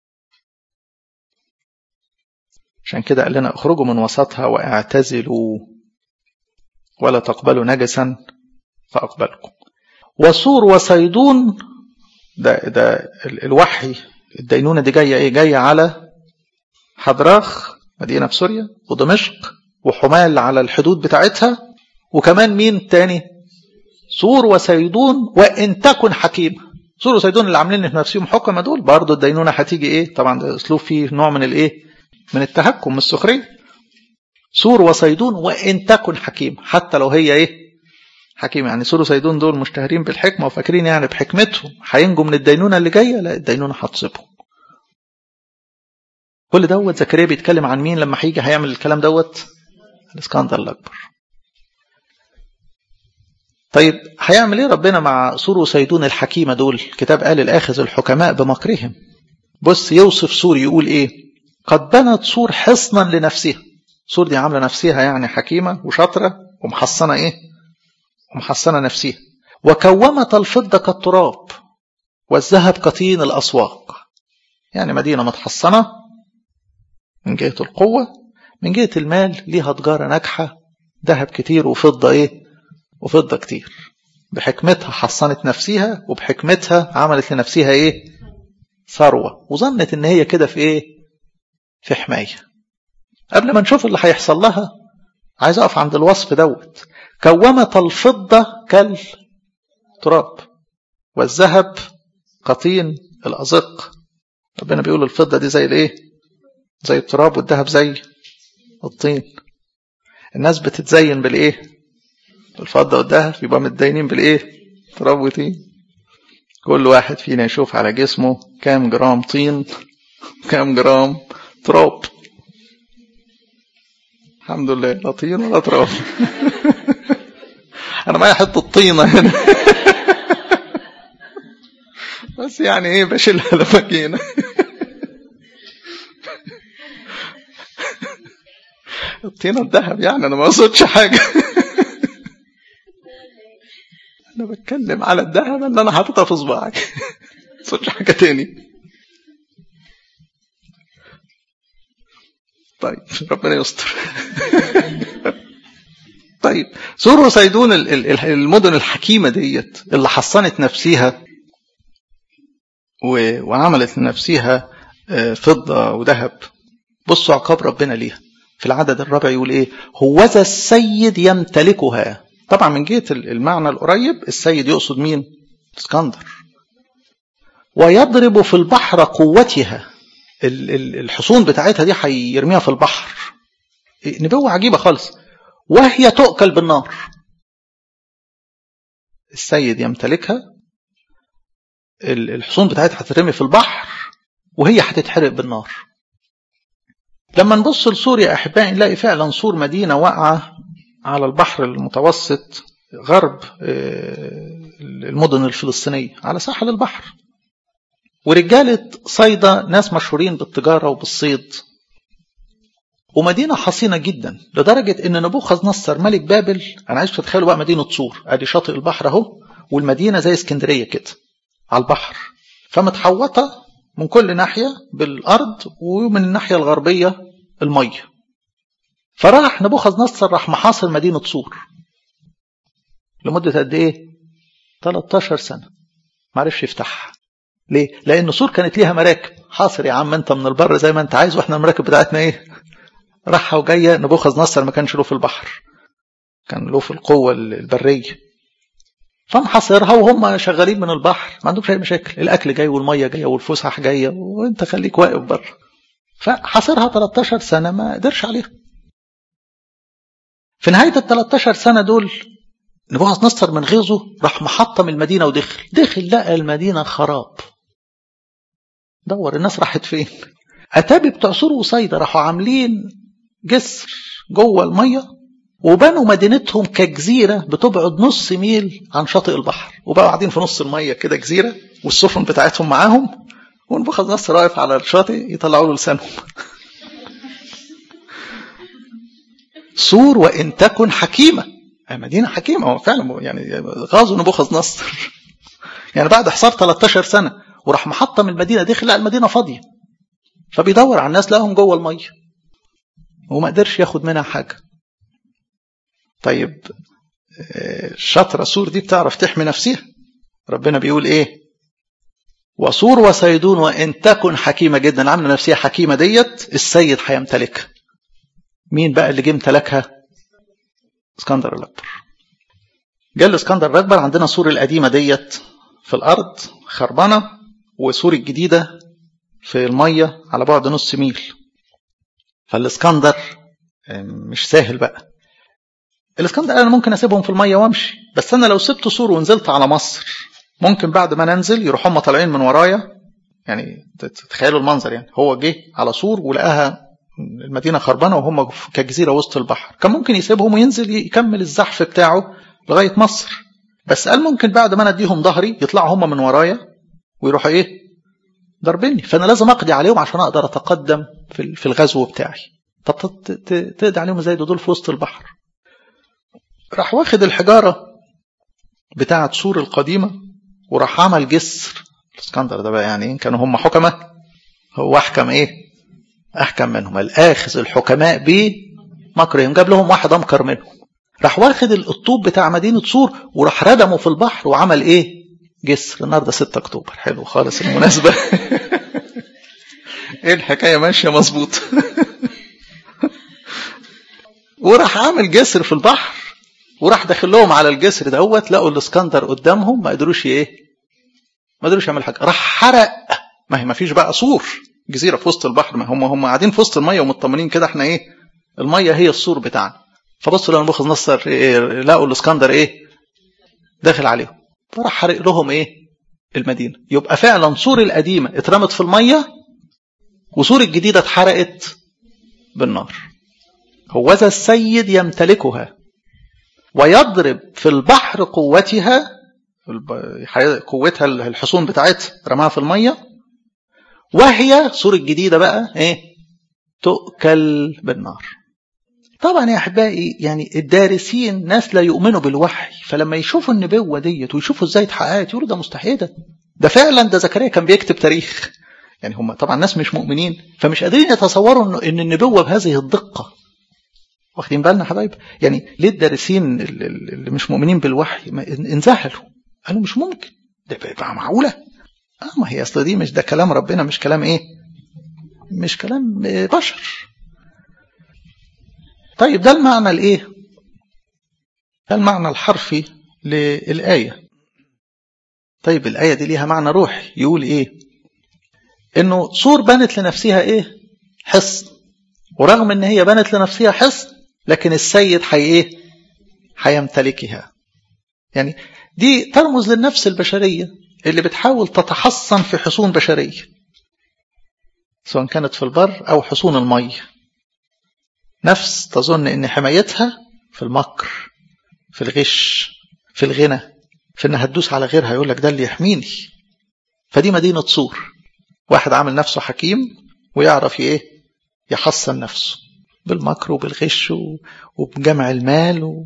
عشان كده قال لنا اخرجوا من وسطها واعتزلوا ولا تقبلوا نجسا فأقبلكم وسور وصيدون ده ده الوحي الدينونة دي جاية ايه جاية على حضراخ مدينة في سوريا ودمشق وحمال على الحدود بتاعتها وكمان مين تاني سور وصيدون وإن تكن حكيمة سور وصيدون اللي عاملين في نفسهم حكمة دول برضه الدينونة هتيجي ايه طبعا ده اسلوب فيه نوع من الايه من التهكم من السخرية سور وصيدون وإن تكن حكيم حتى لو هي ايه حكيم يعني سور وصيدون دول مشتهرين بالحكمة وفاكرين يعني بحكمتهم هينجوا من الدينونة اللي جاية لا الدينونة هتصيبهم كل دوت زكريا بيتكلم عن مين لما هيجي هيعمل الكلام دوت الاسكندر الأكبر طيب هيعمل ايه ربنا مع سور وصيدون الحكيمة دول الكتاب قال الآخذ الحكماء بمكرهم بص يوصف سور يقول ايه قد بنت سور حصنا لنفسها سور دي عاملة نفسها يعني حكيمة وشاطرة ومحصنة ايه ومحصنة نفسها وكومت الفضة كالتراب والذهب كطين الأسواق يعني مدينة متحصنة من جهة القوة من جهة المال ليها تجارة ناجحة ذهب كتير وفضة ايه وفضة كتير بحكمتها حصنت نفسها وبحكمتها عملت لنفسها ايه ثروة وظنت ان هي كده في ايه في حماية قبل ما نشوف اللي هيحصل لها عايز اقف عند الوصف دوت كومت الفضة كالتراب والذهب قطين الأزق ربنا بيقول الفضة دي زي الايه زي التراب والذهب زي الطين الناس بتتزين بالايه الفضة والذهب يبقى متدينين بالايه تراب وطين كل واحد فينا يشوف على جسمه كام جرام طين كام جرام تراب الحمد لله لا طين ولا تراب انا معايا حته طينه هنا بس يعني ايه بشيلها لما جينا طينة الذهب يعني أنا ما أقصدش حاجة أنا بتكلم على الذهب اللي أنا حاططها في صباعي ما أقصدش حاجة تاني طيب ربنا يستر طيب سور وصيدون المدن الحكيمة ديت اللي حصنت نفسيها وعملت لنفسها فضة وذهب بصوا عقاب ربنا ليها في العدد الرابع يقول ايه هوذا السيد يمتلكها طبعا من جهة المعنى القريب السيد يقصد مين اسكندر ويضرب في البحر قوتها الحصون بتاعتها دي هيرميها في البحر نبوة عجيبة خالص وهي تؤكل بالنار السيد يمتلكها الحصون بتاعتها هتترمي في البحر وهي هتتحرق بالنار لما نبص لسوريا احبائي نلاقي فعلا سور مدينه واقعه على البحر المتوسط غرب المدن الفلسطينيه على ساحل البحر ورجاله صيدا ناس مشهورين بالتجاره وبالصيد ومدينة حصينة جدا لدرجة ان نبوخذ نصر ملك بابل انا عايز تتخيلوا بقى مدينة صور ادي شاطئ البحر اهو والمدينة زي اسكندرية كده على البحر فمتحوطة من كل ناحية بالأرض ومن الناحية الغربية المية فراح نبوخذ نصر راح محاصر مدينة صور لمدة قد ايه 13 سنة ما عرفش يفتحها ليه لان صور كانت ليها مراكب حاصر يا عم انت من البر زي ما انت عايز واحنا المراكب بتاعتنا ايه راحة وجاية نبوخذ نصر ما كانش له في البحر كان له في القوة البرية فمحاصرها وهم شغالين من البحر ما عندهمش اي مشاكل الاكل جاي والميه جايه والفسح جايه وانت خليك واقف بره فحاصرها 13 سنه ما قدرش عليها في نهايه ال 13 سنه دول نبوخذ نصر من غيظه راح محطم المدينه ودخل دخل لقى المدينه خراب دور الناس راحت فين اتابي بتوع سور وصيدا راحوا عاملين جسر جوه الميه وبنوا مدينتهم كجزيرة بتبعد نص ميل عن شاطئ البحر وبقوا قاعدين في نص المية كده جزيرة والسفن بتاعتهم معاهم ونبوخذ نصر واقف على الشاطئ يطلعوا له لسانهم سور وإن تكن حكيمة مدينة حكيمة هو فعلا يعني غازوا نبوخذ نصر يعني بعد حصار 13 سنة وراح محطم المدينة دخل لقى المدينة فاضية فبيدور على الناس لقاهم جوه المية وما قدرش ياخد منها حاجة طيب شطرة سور دي بتعرف تحمي نفسها ربنا بيقول ايه وسور وصيدون وان تكن حكيمة جدا عاملة نفسها حكيمة ديت السيد هيمتلكها مين بقى اللي جه امتلكها اسكندر الاكبر جه الاسكندر الاكبر عندنا سور القديمة ديت في الارض خربانة وسور الجديدة في المية على بعد نص ميل فالاسكندر مش سهل بقى الاسكندر انا ممكن اسيبهم في الميه وامشي بس انا لو سبت سور ونزلت على مصر ممكن بعد ما ننزل يروحوا هم طالعين من ورايا يعني تخيلوا المنظر يعني هو جه على سور ولقاها المدينه خربانه وهم كجزيره وسط البحر كان ممكن يسيبهم وينزل يكمل الزحف بتاعه لغايه مصر بس قال ممكن بعد ما انا اديهم ظهري يطلعوا هم من ورايا ويروحوا ايه ضربني فانا لازم اقضي عليهم عشان اقدر اتقدم في الغزو بتاعي طب تقضي عليهم ازاي دول في وسط البحر راح واخد الحجارة بتاعة سور القديمة وراح عمل جسر الاسكندر ده بقى يعني كانوا هم حكمة هو أحكم إيه أحكم منهم الآخذ الحكماء بمكرهم جاب لهم واحد أمكر منهم راح واخد الطوب بتاع مدينة سور وراح ردمه في البحر وعمل إيه جسر النهارده 6 أكتوبر حلو خالص المناسبة إيه الحكاية ماشية مظبوط وراح عامل جسر في البحر وراح داخل لهم على الجسر دوت لقوا الاسكندر قدامهم ما قدروش ايه ما قدروش يعمل حاجه راح حرق ما هي ما فيش بقى سور جزيره في وسط البحر ما هم هم قاعدين في وسط الميه ومطمنين كده احنا ايه الميه هي السور بتاعنا فبصوا لما نبوخذ نصر إيه لقوا الاسكندر ايه داخل عليهم فراح حرق لهم ايه المدينه يبقى فعلا سور القديمه اترمت في الميه وسور الجديده اتحرقت بالنار هوذا السيد يمتلكها ويضرب في البحر قوتها قوتها الحصون بتاعتها رماها في الميه وهي سور الجديده بقى ايه تؤكل بالنار طبعا يا احبائي يعني الدارسين ناس لا يؤمنوا بالوحي فلما يشوفوا النبوه ديت ويشوفوا ازاي اتحققت يقولوا ده مستحيل ده ده فعلا ده زكريا كان بيكتب تاريخ يعني هم طبعا ناس مش مؤمنين فمش قادرين يتصوروا ان النبوه بهذه الدقه واخدين بالنا يا حبايب يعني ليه الدارسين اللي مش مؤمنين بالوحي انزعلوا قالوا مش ممكن ده بقى معقوله اه ما هي اصل دي مش ده كلام ربنا مش كلام ايه مش كلام بشر طيب ده المعنى الايه ده المعنى الحرفي للآية طيب الآية دي ليها معنى روحي يقول ايه انه صور بنت لنفسها ايه حصن ورغم ان هي بنت لنفسها حصن لكن السيد حي ايه هيمتلكها يعني دي ترمز للنفس البشرية اللي بتحاول تتحصن في حصون بشرية سواء كانت في البر أو حصون المية نفس تظن ان حمايتها في المكر في الغش في الغنى في انها تدوس على غيرها يقول لك ده اللي يحميني فدي مدينة صور واحد عامل نفسه حكيم ويعرف ايه يحصن نفسه بالمكر وبالغش وبجمع المال و...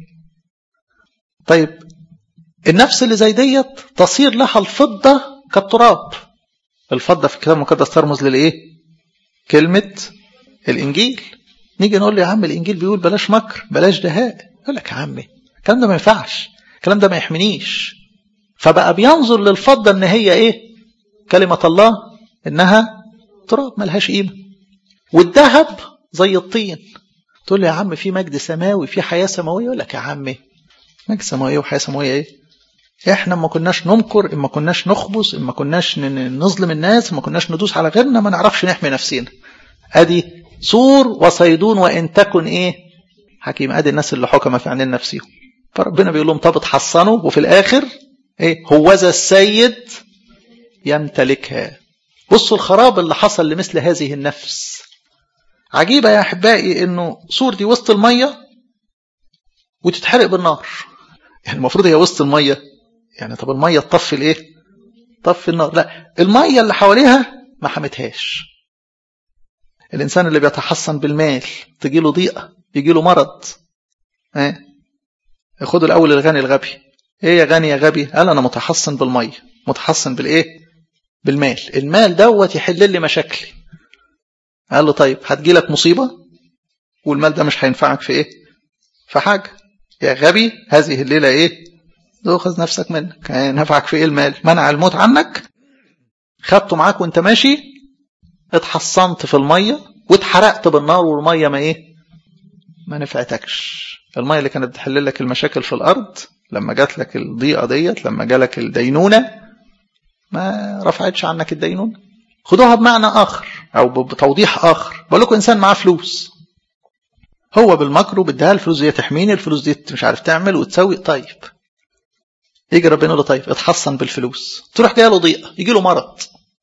طيب النفس اللي زي ديت تصير لها الفضة كالتراب الفضة في الكتاب المقدس ترمز للايه كلمة الانجيل نيجي نقول له يا عم الانجيل بيقول بلاش مكر بلاش دهاء يقول لك يا عمي الكلام ده ما ينفعش الكلام ده ما يحمينيش فبقى بينظر للفضة ان هي ايه كلمة الله انها تراب ملهاش قيمة والذهب زي الطين تقول لي يا عم في مجد سماوي في حياة سماوية يقول لك يا عمي مجد سماوية وحياة سماوية ايه احنا ما كناش نمكر ما كناش نخبز ما كناش نظلم الناس ما كناش ندوس على غيرنا ما نعرفش نحمي نفسنا ادي سور وصيدون وان تكن ايه حكيم ادي الناس اللي حكم في عن نفسهم فربنا بيقول لهم طب اتحصنوا وفي الاخر ايه هوذا السيد يمتلكها بصوا الخراب اللي حصل لمثل هذه النفس عجيبة يا أحبائي إنه سور دي وسط المية وتتحرق بالنار يعني المفروض هي وسط المية يعني طب المية تطفي الإيه؟ تطفي النار لا المية اللي حواليها ما حمتهاش الإنسان اللي بيتحصن بالمال تجي له ضيقة يجي له مرض ايه خدوا الأول الغني الغبي ايه يا غني يا غبي قال أنا متحصن بالمية متحصن بالإيه بالمال المال دوت يحل لي مشاكلي قال له طيب هتجي لك مصيبة والمال ده مش هينفعك في ايه في حاجة يا غبي هذه الليلة ايه تأخذ نفسك منك نفعك في ايه المال منع الموت عنك خدته معاك وانت ماشي اتحصنت في المية واتحرقت بالنار والمية ما ايه ما نفعتكش المية اللي كانت بتحل لك المشاكل في الارض لما جات لك الضيقة ديت لما جالك الدينونة ما رفعتش عنك الدينونة خدوها بمعنى آخر أو بتوضيح آخر بقول لكم إنسان معاه فلوس هو بالمكر وبديها الفلوس دي تحميني الفلوس دي مش عارف تعمل وتسوي طيب يجي ربنا يقول له طيب اتحصن بالفلوس تروح جايه له ضيقه يجي له مرض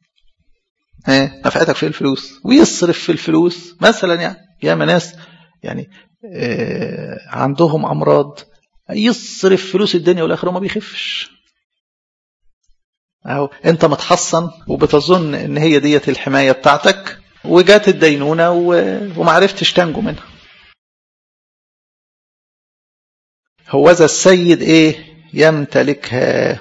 ايه نفعتك في الفلوس ويصرف في الفلوس مثلا يعني ياما ناس يعني آه عندهم امراض يصرف فلوس الدنيا والاخره وما بيخفش اهو انت متحصن وبتظن ان هي ديت الحمايه بتاعتك وجات الدينونه وما عرفتش تنجو منها هوذا السيد ايه يمتلكها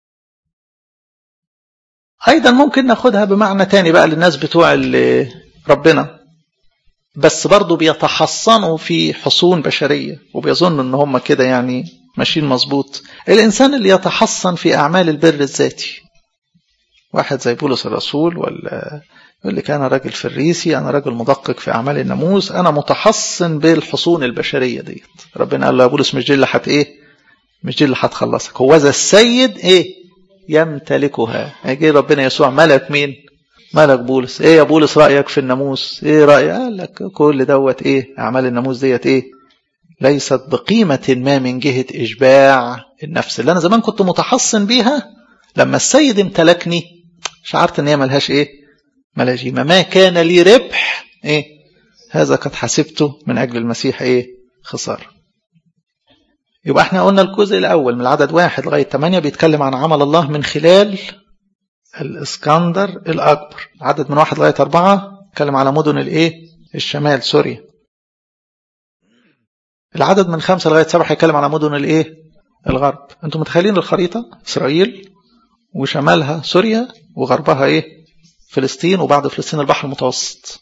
ايضا ممكن ناخدها بمعنى تاني بقى للناس بتوع ربنا بس برضه بيتحصنوا في حصون بشريه وبيظنوا ان هم كده يعني ماشيين مظبوط الانسان اللي يتحصن في اعمال البر الذاتي واحد زي بولس الرسول ولا يقول لك انا راجل فريسي انا راجل مدقق في اعمال الناموس انا متحصن بالحصون البشريه ديت ربنا قال له يا بولس مش دي اللي هت ايه مش دي اللي هتخلصك هو ذا السيد ايه يمتلكها يجي ربنا يسوع ملك مين ملك بولس ايه يا بولس رايك في الناموس ايه رايك قال لك كل دوت ايه اعمال الناموس ديت ايه ليست بقيمه ما من جهه اشباع النفس اللي انا زمان كنت متحصن بيها لما السيد امتلكني شعرت ان هي ملهاش ايه ملهاش قيمه ما كان لي ربح ايه هذا قد حسبته من اجل المسيح ايه خساره يبقى احنا قلنا الجزء الاول من العدد واحد لغايه 8 بيتكلم عن عمل الله من خلال الاسكندر الاكبر عدد من واحد لغايه اربعه بيتكلم على مدن الايه الشمال سوريا العدد من خمسة لغاية سبعة هيتكلم على مدن الايه الغرب انتم متخيلين الخريطة اسرائيل وشمالها سوريا وغربها ايه فلسطين وبعد فلسطين البحر المتوسط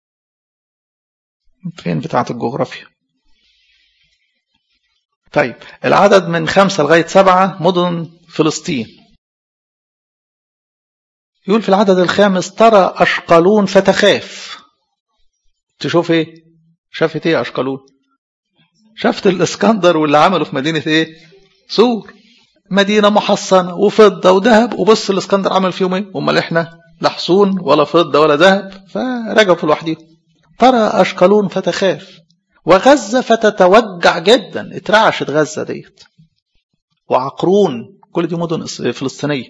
فين بتاعة الجغرافيا طيب العدد من خمسة لغاية سبعة مدن فلسطين يقول في العدد الخامس ترى أشقلون فتخاف تشوف ايه شافت ايه أشقلون شافت الاسكندر واللي عمله في مدينة ايه سور مدينة محصنة وفضة وذهب وبص الاسكندر عمل فيهم ايه امال احنا لا حصون ولا فضة ولا ذهب فرجعوا في لوحدهم ترى أشقلون فتخاف وغزة فتتوجع جدا اترعشت غزة ديت وعقرون كل دي مدن فلسطينية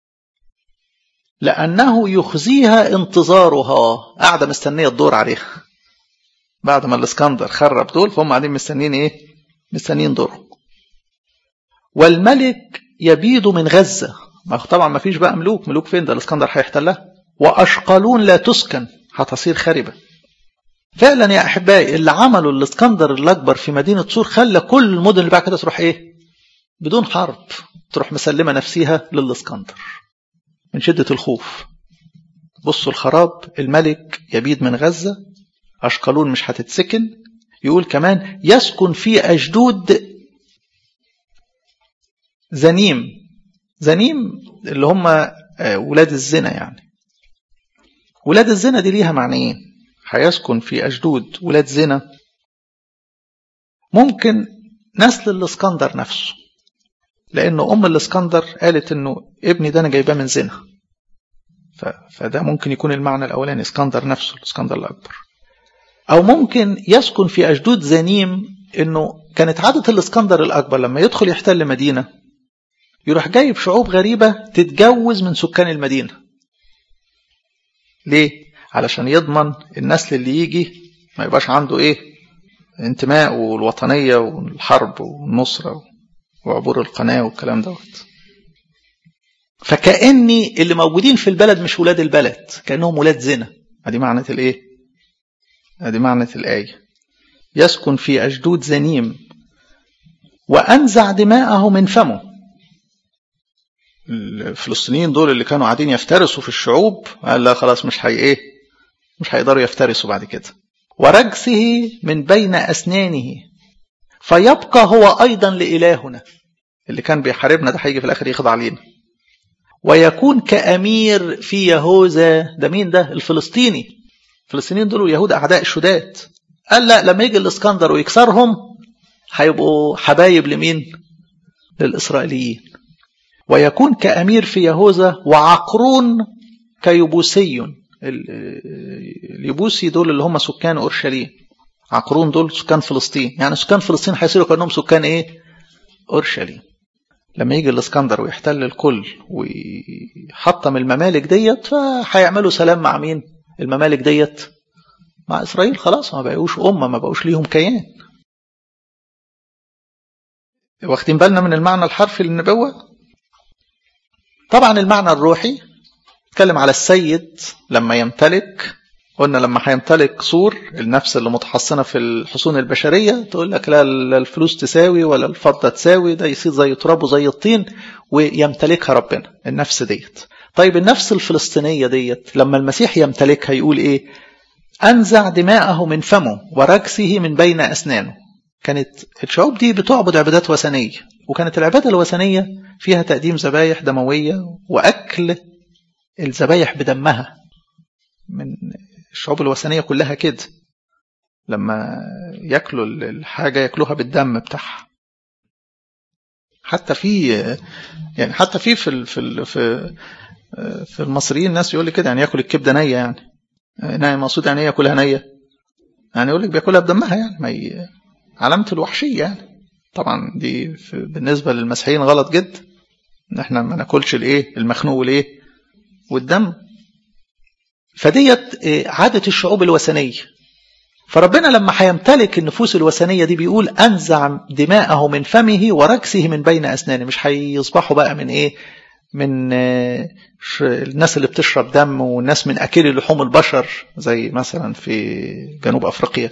لأنه يخزيها انتظارها قاعدة مستنية الدور عليها بعد ما الاسكندر خرب دول فهم قاعدين مستنيين ايه مستنيين دورهم والملك يبيد من غزة ما طبعا ما فيش بقى ملوك ملوك فين ده الاسكندر هيحتلها وأشقلون لا تسكن هتصير خاربة فعلا يا أحبائي اللي عمله الاسكندر الأكبر في مدينة سور خلى كل المدن اللي بعد كده تروح إيه بدون حرب تروح مسلمة نفسها للاسكندر من شدة الخوف بصوا الخراب الملك يبيد من غزة أشقلون مش هتتسكن يقول كمان يسكن في أجدود زنيم زنيم اللي هم ولاد الزنا يعني ولاد الزنا دي ليها معنيين هيسكن في أجدود ولاد زنا ممكن نسل الاسكندر نفسه لأن أم الاسكندر قالت إنه ابني ده أنا جايباه من زنا فده ممكن يكون المعنى الأولاني اسكندر نفسه الاسكندر الأكبر أو ممكن يسكن في أجدود زنيم إنه كانت عادة الاسكندر الأكبر لما يدخل يحتل مدينة يروح جايب شعوب غريبة تتجوز من سكان المدينة ليه؟ علشان يضمن النسل اللي يجي ما يبقاش عنده ايه انتماء والوطنية والحرب والنصرة وعبور القناة والكلام دوت فكأني اللي موجودين في البلد مش ولاد البلد كأنهم ولاد زنا ادي معنى الايه ادي معنى الآية يسكن في أجدود زنيم وأنزع دماءه من فمه الفلسطينيين دول اللي كانوا قاعدين يفترسوا في الشعوب قال لا خلاص مش هي ايه مش هيقدروا يفترسوا بعد كده ورجسه من بين أسنانه فيبقى هو أيضا لإلهنا اللي كان بيحاربنا ده هيجي في الآخر يخضع علينا ويكون كأمير في يهوذا ده مين ده الفلسطيني الفلسطينيين دول يهود أعداء الشداد قال لا لما يجي الإسكندر ويكسرهم هيبقوا حبايب لمين للإسرائيليين ويكون كأمير في يهوذا وعقرون كيبوسي اليبوسي دول اللي هم سكان أورشليم عقرون دول سكان فلسطين يعني سكان فلسطين هيصيروا كأنهم سكان إيه أورشليم لما يجي الاسكندر ويحتل الكل ويحطم الممالك ديت فهيعملوا سلام مع مين الممالك ديت مع إسرائيل خلاص ما بقوش أمة ما بقوش ليهم كيان واخدين بالنا من المعنى الحرفي للنبوة طبعا المعنى الروحي اتكلم على السيد لما يمتلك قلنا لما هيمتلك سور النفس اللي متحصنة في الحصون البشرية تقول لك لا الفلوس تساوي ولا الفضة تساوي ده يصير زي تراب وزي الطين ويمتلكها ربنا النفس ديت طيب النفس الفلسطينية ديت لما المسيح يمتلكها يقول ايه أنزع دماءه من فمه وركسه من بين أسنانه كانت الشعوب دي بتعبد عبادات وثنية وكانت العبادة الوثنية فيها تقديم ذبايح دموية وأكل الذبايح بدمها من الشعوب الوثنية كلها كده لما ياكلوا الحاجة ياكلوها بالدم بتاعها حتى في يعني حتى في في في في, في المصريين الناس يقول لي كده يعني ياكل الكبده نيه يعني نيه مقصود يعني ايه ياكلها نيه يعني يقول لك بياكلها بدمها يعني ما ي... علامه الوحشيه يعني طبعا دي بالنسبه للمسيحيين غلط جدا ان احنا ما ناكلش الايه المخنوق والايه والدم فديت عادة الشعوب الوثنية فربنا لما هيمتلك النفوس الوثنية دي بيقول أنزع دماءه من فمه وركسه من بين أسنانه مش هيصبحوا بقى من إيه من الناس اللي بتشرب دم والناس من أكل لحوم البشر زي مثلا في جنوب أفريقيا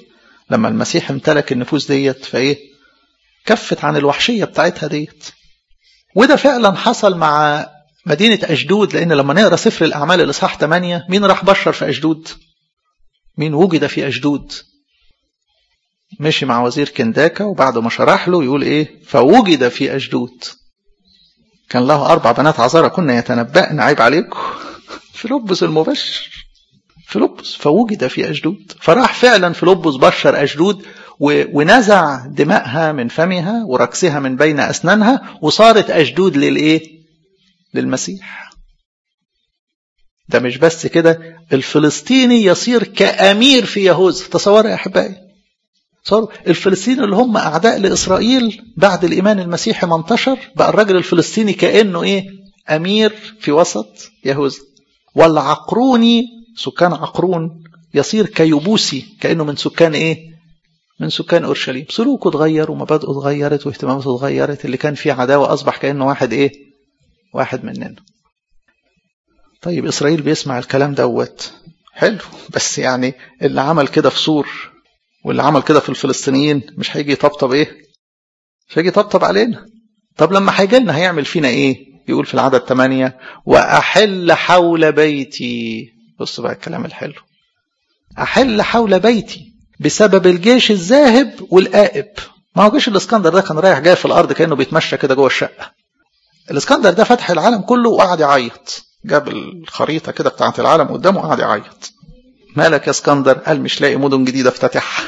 لما المسيح امتلك النفوس ديت فايه كفت عن الوحشيه بتاعتها ديت وده فعلا حصل مع مدينه اشدود لان لما نقرا سفر الاعمال الاصحاح 8 مين راح بشر في اشدود مين وجد في اشدود مشي مع وزير كنداكا وبعد ما شرح له يقول ايه فوجد في اشدود كان له اربع بنات عذارى كنا يتنبأن عيب عليكم فيلبس المبشر فيلبس فوجد في أشدود فراح فعلا فيلبس بشر أشدود ونزع دماءها من فمها وركسها من بين أسنانها وصارت أشدود للإيه؟ للمسيح ده مش بس كده الفلسطيني يصير كأمير في يهوذا تصوروا يا أحبائي صاروا الفلسطيني اللي هم أعداء لإسرائيل بعد الإيمان المسيحي ما انتشر بقى الراجل الفلسطيني كأنه إيه أمير في وسط يهوذا والعقروني سكان عقرون يصير كيبوسي كأنه من سكان إيه من سكان أورشليم سلوكه اتغير ومبادئه اتغيرت واهتماماته اتغيرت اللي كان فيه عداوة أصبح كأنه واحد إيه واحد مننا طيب إسرائيل بيسمع الكلام دوت حلو بس يعني اللي عمل كده في سور واللي عمل كده في الفلسطينيين مش هيجي يطبطب ايه مش هيجي يطبطب علينا طب لما هيجي لنا هيعمل فينا ايه يقول في العدد 8 واحل حول بيتي بص بقى الكلام الحلو احل حول بيتي بسبب الجيش الذاهب والآئب ما هو جيش الاسكندر ده كان رايح جاي في الارض كانه بيتمشى كده جوه الشقه الاسكندر ده فتح العالم كله وقعد يعيط جاب الخريطه كده بتاعت العالم قدامه وقعد يعيط مالك يا اسكندر قال مش لاقي مدن جديده افتتحها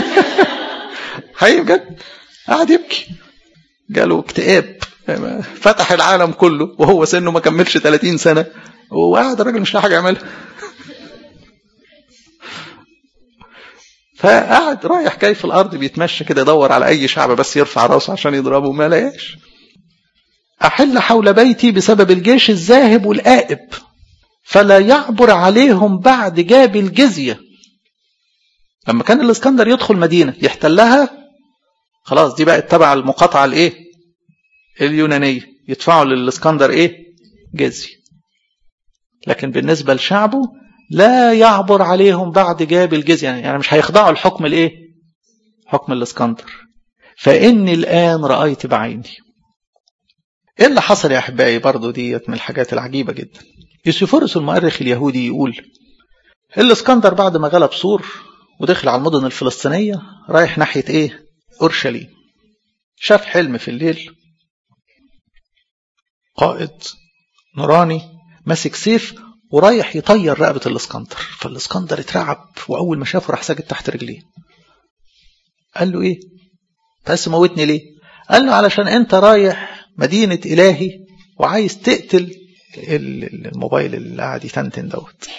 حقيقي بجد قعد يبكي جاله اكتئاب فتح العالم كله وهو سنه ما كملش 30 سنه وقعد الراجل مش لاقي حاجه يعملها فقعد رايح جاي في الارض بيتمشى كده يدور على اي شعب بس يرفع راسه عشان يضربه ما لقاش احل حول بيتي بسبب الجيش الذاهب والآئب فلا يعبر عليهم بعد جاب الجزية لما كان الاسكندر يدخل مدينة يحتلها خلاص دي بقت تبع المقاطعة الايه اليونانية يدفعوا للاسكندر ايه جزية لكن بالنسبة لشعبه لا يعبر عليهم بعد جاب الجزية يعني مش هيخضعوا الحكم الايه حكم الاسكندر فإني الآن رأيت بعيني ايه اللي حصل يا احبائي برضه ديت من الحاجات العجيبة جدا يوسفورس المؤرخ اليهودي يقول الاسكندر بعد ما غلب سور ودخل على المدن الفلسطينية رايح ناحية ايه اورشليم شاف حلم في الليل قائد نوراني ماسك سيف ورايح يطير رقبة الاسكندر فالاسكندر اترعب واول ما شافه راح ساجد تحت رجليه قال له ايه بس موتني ليه قال له علشان انت رايح مدينة الهي وعايز تقتل الموبايل اللي قاعد يتنتن دوت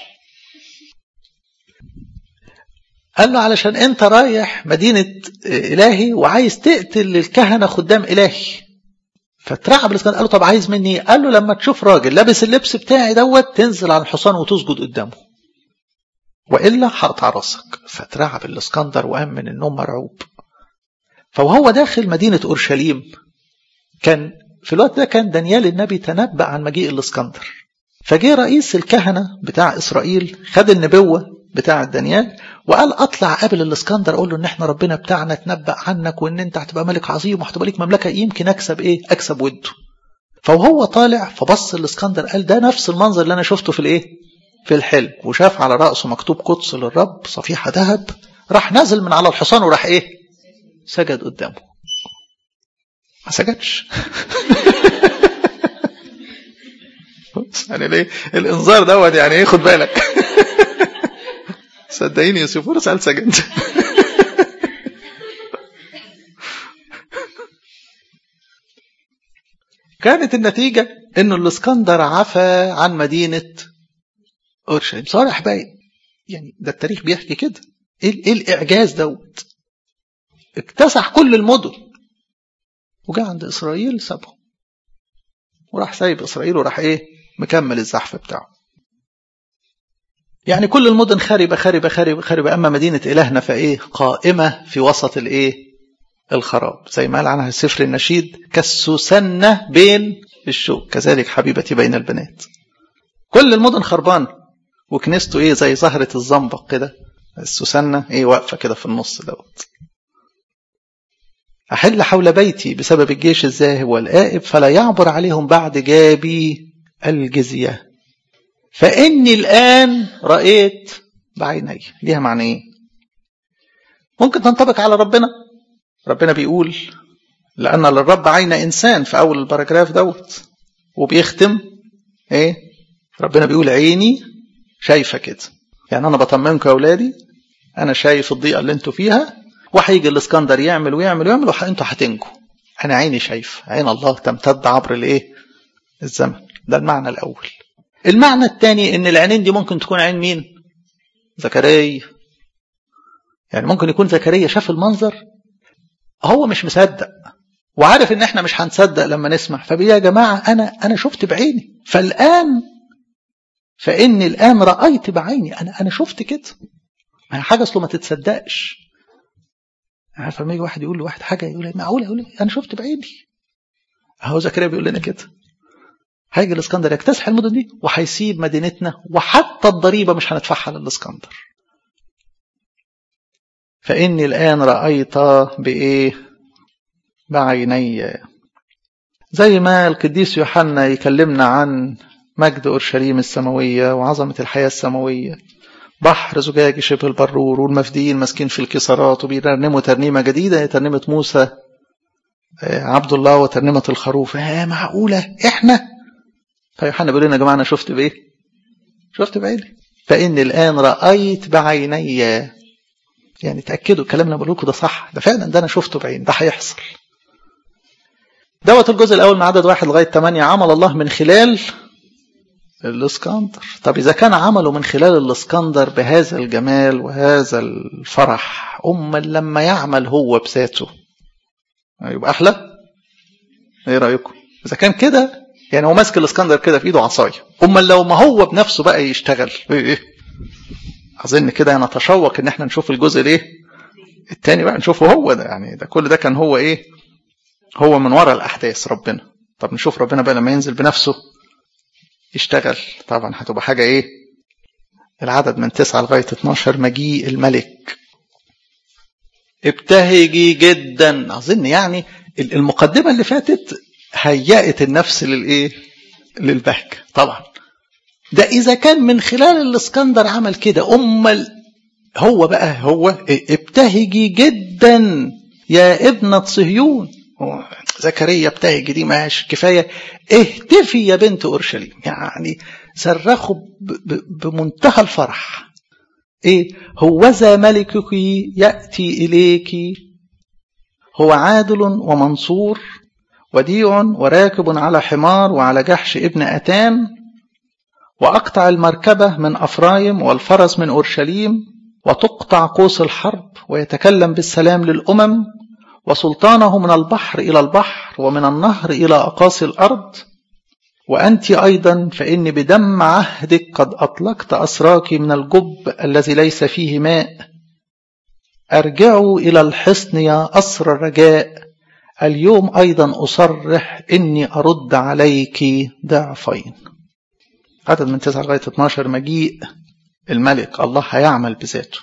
قال له علشان انت رايح مدينة الهي وعايز تقتل الكهنة خدام الهي فترعب الاسكندر قال له طب عايز مني ايه؟ قال له لما تشوف راجل لابس اللبس بتاعي دوت تنزل على الحصان وتسجد قدامه والا هقطع راسك فترعب الاسكندر وقام من النوم مرعوب فوهو داخل مدينة اورشليم كان في الوقت ده كان دانيال النبي تنبأ عن مجيء الاسكندر فجه رئيس الكهنة بتاع إسرائيل خد النبوة بتاع دانيال وقال أطلع قابل الاسكندر أقول له إن إحنا ربنا بتاعنا تنبأ عنك وإن أنت هتبقى ملك عظيم وهتبقى لك مملكة يمكن أكسب إيه؟ أكسب وده. فوهو طالع فبص الاسكندر قال ده نفس المنظر اللي أنا شفته في الإيه؟ في الحلم وشاف على رأسه مكتوب قدس للرب صفيحة ذهب راح نازل من على الحصان وراح إيه؟ سجد قدامه. ما سجدش يعني ليه الانذار دوت يعني ايه خد بالك صدقيني يوسفورس قال سجد كانت النتيجة انه الاسكندر عفى عن مدينة اورشليم صالح بقى يعني ده التاريخ بيحكي كده ايه, إيه الاعجاز دوت اكتسح كل المدن وجاء عند اسرائيل سابهم وراح سايب اسرائيل وراح ايه مكمل الزحف بتاعه يعني كل المدن خاربة خاربة خاربة خاربة أما مدينة إلهنا فإيه قائمة في وسط الإيه الخراب زي ما قال عنها السفر النشيد كالسوسنة بين الشوك كذلك حبيبتي بين البنات كل المدن خربانة وكنيسته إيه زي زهرة الزنبق كده السوسنة ايه واقفة كده في النص دوت أحل حول بيتي بسبب الجيش الذاهب والآئب فلا يعبر عليهم بعد جابي الجزية فإني الآن رأيت بعيني ليها معنى إيه ممكن تنطبق على ربنا ربنا بيقول لأن للرب عين إنسان في أول الباراجراف دوت وبيختم إيه ربنا بيقول عيني شايفة كده يعني أنا بطمنكم يا أولادي أنا شايف الضيقة اللي أنتوا فيها وهيجي الاسكندر يعمل ويعمل ويعمل وانتوا هتنجوا انا عيني شايف عين الله تمتد عبر الايه الزمن ده المعنى الاول المعنى الثاني ان العينين دي ممكن تكون عين مين زكريا يعني ممكن يكون زكريا شاف المنظر هو مش مصدق وعارف ان احنا مش هنصدق لما نسمع فبيقول يا جماعه انا انا شفت بعيني فالان فاني الان رايت بعيني انا انا شفت كده ما حاجه اصله ما تتصدقش عارف لما يجي واحد يقول لواحد حاجه يقول معقوله يقول انا شفت بعيني اهو زكريا بيقول لنا كده هيجي الاسكندر يكتسح المدن دي وهيسيب مدينتنا وحتى الضريبه مش هندفعها للاسكندر فاني الان رايت بايه بعيني زي ما القديس يوحنا يكلمنا عن مجد اورشليم السماويه وعظمه الحياه السماويه بحر زجاجي شبه البرور والمفديين ماسكين في الكسرات وبيرنموا ترنيمة جديدة ترنيمة موسى عبد الله وترنيمة الخروف آه معقولة احنا فيوحنا بيقول لنا يا جماعة أنا شفت بإيه شفت بعيني فإني الآن رأيت بعيني يعني تأكدوا الكلام اللي بقول لكم ده صح ده فعلا ده أنا شفته بعيني ده هيحصل دوت الجزء الأول من عدد واحد لغاية ثمانية عمل الله من خلال الاسكندر طب إذا كان عمله من خلال الاسكندر بهذا الجمال وهذا الفرح أما لما يعمل هو بذاته يبقى أحلى إيه رأيكم إذا كان كده يعني هو ماسك الاسكندر كده في إيده عصاية أما لو ما هو بنفسه بقى يشتغل إيه أظن كده نتشوق إن إحنا نشوف الجزء الإيه التاني بقى نشوفه هو ده يعني ده كل ده كان هو إيه هو من وراء الأحداث ربنا طب نشوف ربنا بقى لما ينزل بنفسه يشتغل طبعا هتبقى حاجة ايه العدد من 9 لغاية 12 مجيء الملك ابتهجي جدا أظن يعني المقدمة اللي فاتت هيأت النفس للإيه للبهجة طبعا ده إذا كان من خلال الإسكندر عمل كده أمال هو بقى هو ابتهجي جدا يا ابنة صهيون زكريا ابتهج دي ماشي كفاية اهتفي يا بنت أورشليم يعني صرخوا بمنتهى الفرح ايه هوذا ملكك يأتي إليك هو عادل ومنصور وديع وراكب على حمار وعلى جحش ابن أتان وأقطع المركبة من أفرايم والفرس من أورشليم وتقطع قوس الحرب ويتكلم بالسلام للأمم وسلطانه من البحر إلى البحر ومن النهر إلى أقاصي الأرض وأنت أيضا فإني بدم عهدك قد أطلقت أسراك من الجب الذي ليس فيه ماء أرجعوا إلى الحصن يا أسر الرجاء اليوم أيضا أصرح إني أرد عليك ضعفين عدد من 9 لغاية 12 مجيء الملك الله هيعمل بذاته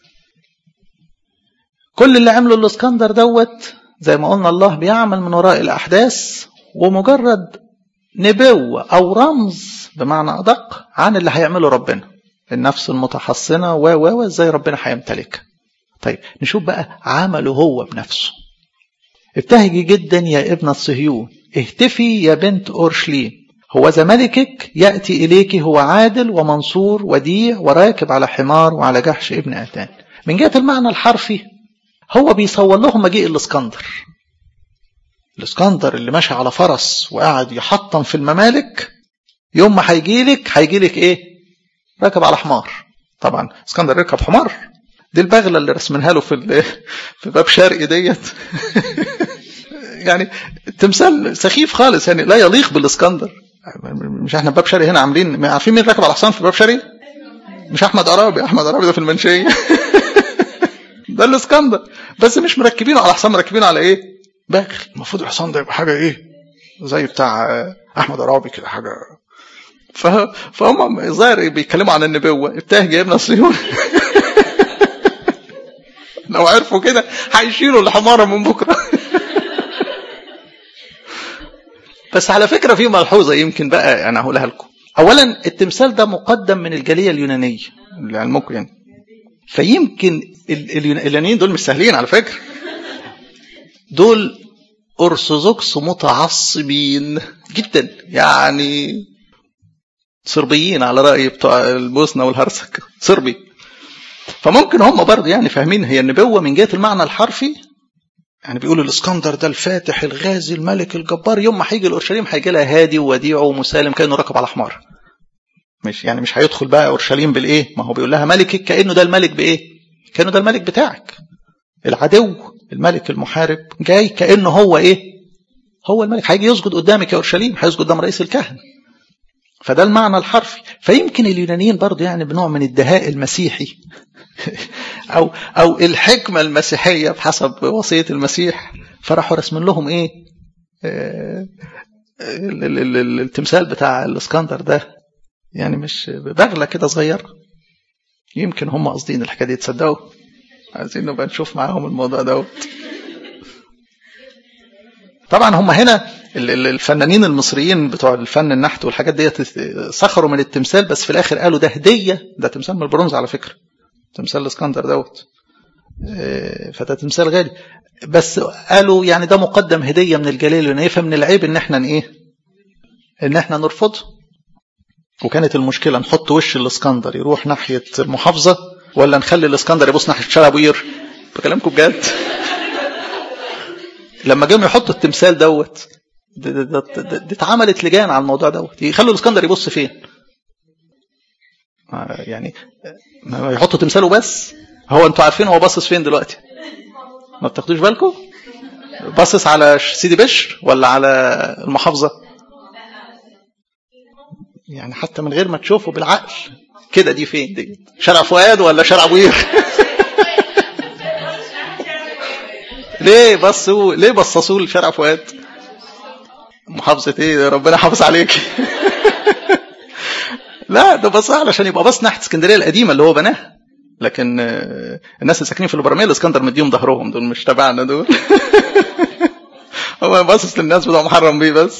كل اللي عمله الاسكندر دوت زي ما قلنا الله بيعمل من وراء الأحداث ومجرد نبوة أو رمز بمعنى أدق عن اللي هيعمله ربنا النفس المتحصنة و و ازاي ربنا هيمتلكها طيب نشوف بقى عمله هو بنفسه ابتهجي جدا يا ابنة صهيون اهتفي يا بنت أورشليم هو ذا ملكك يأتي إليك هو عادل ومنصور وديع وراكب على حمار وعلى جحش ابن أتان من جهة المعنى الحرفي هو بيصور لهم مجيء الاسكندر الاسكندر اللي ماشي على فرس وقاعد يحطم في الممالك يوم ما هيجيلك هيجيلك ايه راكب على حمار طبعا اسكندر ركب حمار دي البغله اللي رسمينها له في في باب شرقي ديت يعني تمثال سخيف خالص يعني لا يليق بالاسكندر مش احنا باب شرقي هنا عاملين عارفين مين راكب على حصان في باب شرقي مش احمد عرابي احمد عرابي ده في المنشيه ده الاسكندر بس مش مركبينه على حصان مركبينه على ايه باغل المفروض الحصان ده يبقى حاجه ايه زي بتاع احمد عرابي كده حاجه ف... فهم الظاهر بيتكلموا عن النبوه ابتهج يا ابن صهيون لو عرفوا كده هيشيلوا الحمارة من بكرة بس على فكرة في ملحوظة يمكن بقى أنا هقولها لكم أولا التمثال ده مقدم من الجالية اليونانية لعلمكم يعني فيمكن اليونانيين دول مش سهلين على فكرة دول أرثوذكس متعصبين جدا يعني صربيين على رأي بتوع البوسنة والهرسك صربي فممكن هم برضه يعني فاهمين هي النبوة من جهة المعنى الحرفي يعني بيقولوا الاسكندر ده الفاتح الغازي الملك الجبار يوم ما هيجي الاورشليم هيجي لها هادي ووديع ومسالم كانه راكب على حمار مش يعني مش هيدخل بقى اورشليم بالايه ما هو بيقول لها ملكك كانه ده الملك بايه كانه ده الملك بتاعك العدو الملك المحارب جاي كانه هو ايه هو الملك هيجي يسجد قدامك يا اورشليم هيسجد قدام رئيس الكهنه فده المعنى الحرفي فيمكن اليونانيين برضه يعني بنوع من الدهاء المسيحي او او الحكمه المسيحيه بحسب وصيه المسيح فراحوا رسمين لهم ايه آه التمثال بتاع الاسكندر ده يعني مش بغله كده صغيره يمكن هم قاصدين الحكايه دي تصدقوا عايزين نبقى نشوف معاهم الموضوع دوت طبعا هم هنا الفنانين المصريين بتوع الفن النحت والحاجات ديت سخروا من التمثال بس في الاخر قالوا ده هديه ده تمثال من البرونز على فكره تمثال الاسكندر دوت فده تمثال غالي بس قالوا يعني ده مقدم هديه من الجاليه اليونانيه فمن العيب ان احنا ايه ان احنا نرفضه وكانت المشكله نحط وش الاسكندر يروح ناحيه المحافظه ولا نخلي الاسكندر يبص ناحيه شارع ابو قير بكلامكم بجد لما جم يحطوا التمثال دوت دي, دي, دي, دي اتعملت لجان على الموضوع دوت يخلوا الاسكندر يبص فين يعني ما يحطوا تمثاله بس هو انتوا عارفين هو باصص فين دلوقتي ما بتاخدوش بالكم باصص على سيدي بشر ولا على المحافظه يعني حتى من غير ما تشوفه بالعقل كده دي فين دي شارع فؤاد ولا شارع ابو قير ليه بصوا ليه بصصوا لشارع فؤاد محافظة ايه ربنا يحافظ عليك لا ده بص علشان يبقى بص ناحية اسكندرية القديمة اللي هو بناها لكن الناس اللي ساكنين في البرامية الاسكندر مديهم ظهرهم دول مش تبعنا دول هو باصص للناس بتوع محرم بيه بس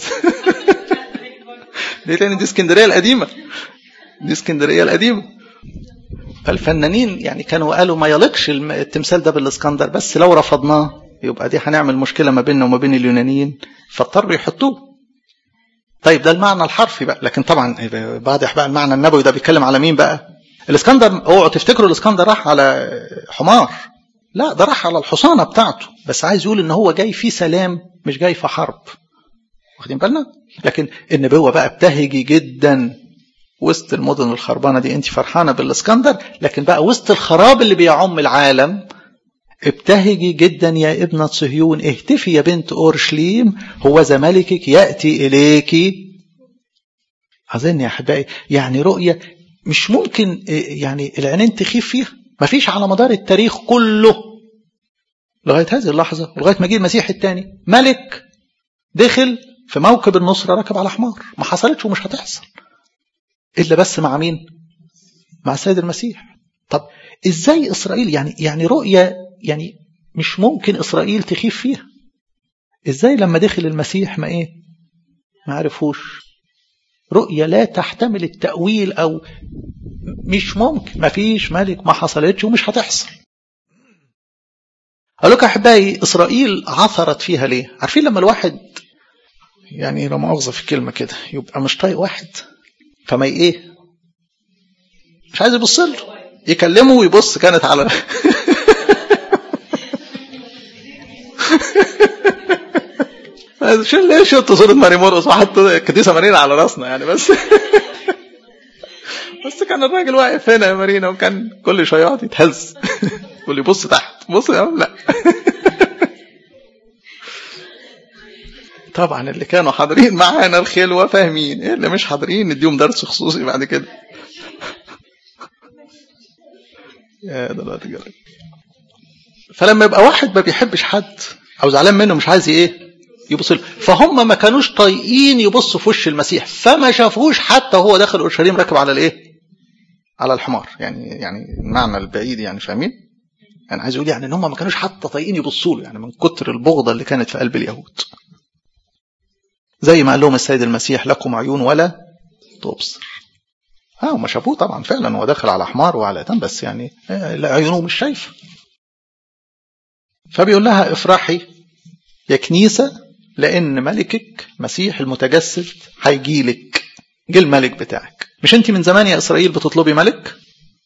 ليه لان دي اسكندرية القديمة دي اسكندرية القديمة فالفنانين يعني كانوا قالوا ما يليقش التمثال ده بالاسكندر بس لو رفضناه يبقى دي هنعمل مشكله ما بيننا وما بين اليونانيين فاضطروا يحطوه طيب ده المعنى الحرفي بقى لكن طبعا واضح بقى المعنى النبوي ده بيتكلم على مين بقى الاسكندر اوعوا تفتكروا الاسكندر راح على حمار لا ده راح على الحصانه بتاعته بس عايز يقول ان هو جاي في سلام مش جاي في حرب واخدين بالنا لكن النبوه بقى ابتهجي جدا وسط المدن الخربانه دي انت فرحانه بالاسكندر لكن بقى وسط الخراب اللي بيعم العالم ابتهجي جدا يا ابنة صهيون اهتفي يا بنت أورشليم هو ذا ملكك يأتي إليك أظن يا أحبائي يعني رؤية مش ممكن يعني العينين تخيف فيها مفيش على مدار التاريخ كله لغاية هذه اللحظة ولغاية ما جه المسيح الثاني ملك دخل في موكب النصرة ركب على حمار ما حصلتش ومش هتحصل إلا بس مع مين مع السيد المسيح طب ازاي اسرائيل يعني يعني رؤيه يعني مش ممكن اسرائيل تخيف فيها ازاي لما دخل المسيح ما ايه ما عرفوش رؤيه لا تحتمل التاويل او مش ممكن ما فيش ملك ما حصلتش ومش هتحصل اقول لكم احبائي اسرائيل عثرت فيها ليه عارفين لما الواحد يعني لا مؤاخذه في كلمه كده يبقى مش طايق واحد فما ايه مش عايز يبص له يكلمه ويبص كانت على شو ليه شفت صورة ماري مرقص وحط كديسة مارينا على راسنا يعني بس بس كان الراجل واقف هنا يا مارينا وكان كل شوية يقعد يتهز يقول لي بص تحت بص يا لا طبعا اللي كانوا حاضرين معانا الخلوة فاهمين ايه اللي مش حاضرين نديهم درس خصوصي بعد كده يا دلوقتي جرب فلما يبقى واحد ما بيحبش حد او زعلان منه مش عايز ايه يبص له فهم ما كانوش طايقين يبصوا في وش المسيح فما شافوش حتى وهو داخل اورشليم راكب على الايه على الحمار يعني يعني المعنى البعيد يعني فاهمين يعني عايز يقول يعني ان هم ما كانوش حتى طايقين يبصوا له يعني من كتر البغضه اللي كانت في قلب اليهود زي ما قال لهم السيد المسيح لكم عيون ولا تبصر اه هم شافوه طبعا فعلا هو داخل على حمار وعلى دم بس يعني عيونه مش شايفه فبيقول لها افرحي يا كنيسه لان ملكك مسيح المتجسد هيجي لك جه الملك بتاعك مش انت من زمان يا اسرائيل بتطلبي ملك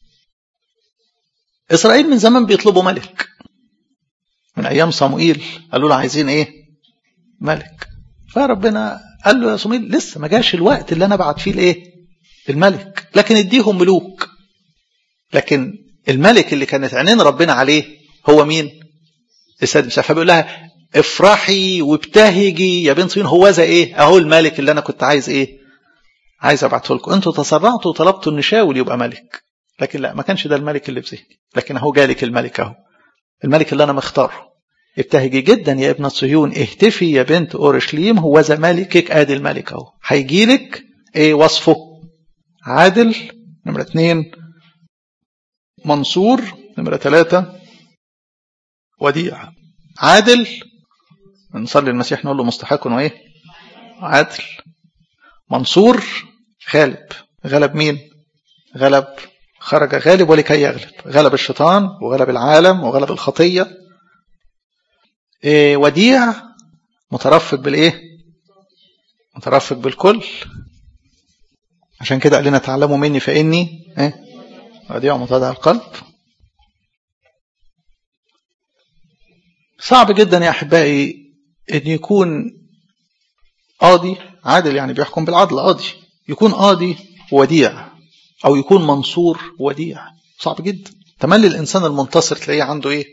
اسرائيل من زمان بيطلبوا ملك من ايام صموئيل قالوا له عايزين ايه ملك فربنا قال له يا صموئيل لسه ما جاش الوقت اللي انا ابعت فيه الايه الملك لكن اديهم ملوك لكن الملك اللي كانت عينين ربنا عليه هو مين السيد مسيح فبيقول لها افرحي وابتهجي يا بنت صين هو ذا ايه اهو الملك اللي انا كنت عايز ايه عايز ابعته لكم انتوا تسرعتوا وطلبتوا ان شاول يبقى ملك لكن لا ما كانش ده الملك اللي في ذهني لكن اهو جالك الملك اهو الملك اللي انا مختاره ابتهجي جدا يا ابنة صهيون اهتفي يا بنت اورشليم هو ذا ملكك ادي الملك اهو هيجي لك ايه وصفه عادل نمرة اتنين منصور نمرة ثلاثة وديع عادل نصلي المسيح نقول له مستحق وايه عادل منصور غالب غلب مين غلب خرج غالب ولكي يغلب غلب الشيطان وغلب العالم وغلب الخطية إيه وديع مترفق بالايه مترفق بالكل عشان كده قال لنا تعلموا مني فاني ايه وديع متضع القلب صعب جدا يا احبائي ان يكون قاضي عادل يعني بيحكم بالعدل قاضي يكون قاضي وديع او يكون منصور وديع صعب جدا تملي الانسان المنتصر تلاقيه عنده ايه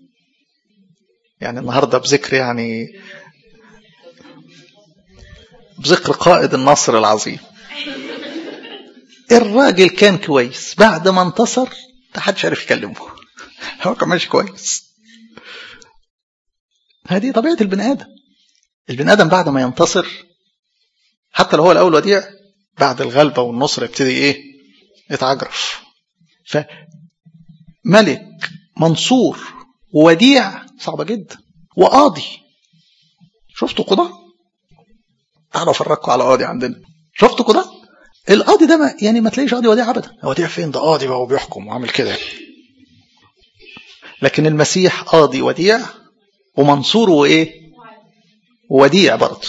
يعني النهارده بذكر يعني بذكر قائد النصر العظيم الراجل كان كويس بعد ما انتصر محدش عارف يكلمه هو كان ماشي كويس هذه طبيعة البني آدم البني آدم بعد ما ينتصر حتى لو هو الأول وديع بعد الغلبة والنصر يبتدي إيه يتعجرف فملك منصور ووديع صعبة جدا وقاضي شفتوا قضاء تعالوا افرجكم على قاضي عندنا شفتوا قضاء القاضي ده ما يعني ما تلاقيش قاضي وديع ابدا وديع فين ده قاضي بقى وبيحكم وعامل كده لكن المسيح قاضي وديع ومنصور وايه ووديع برضه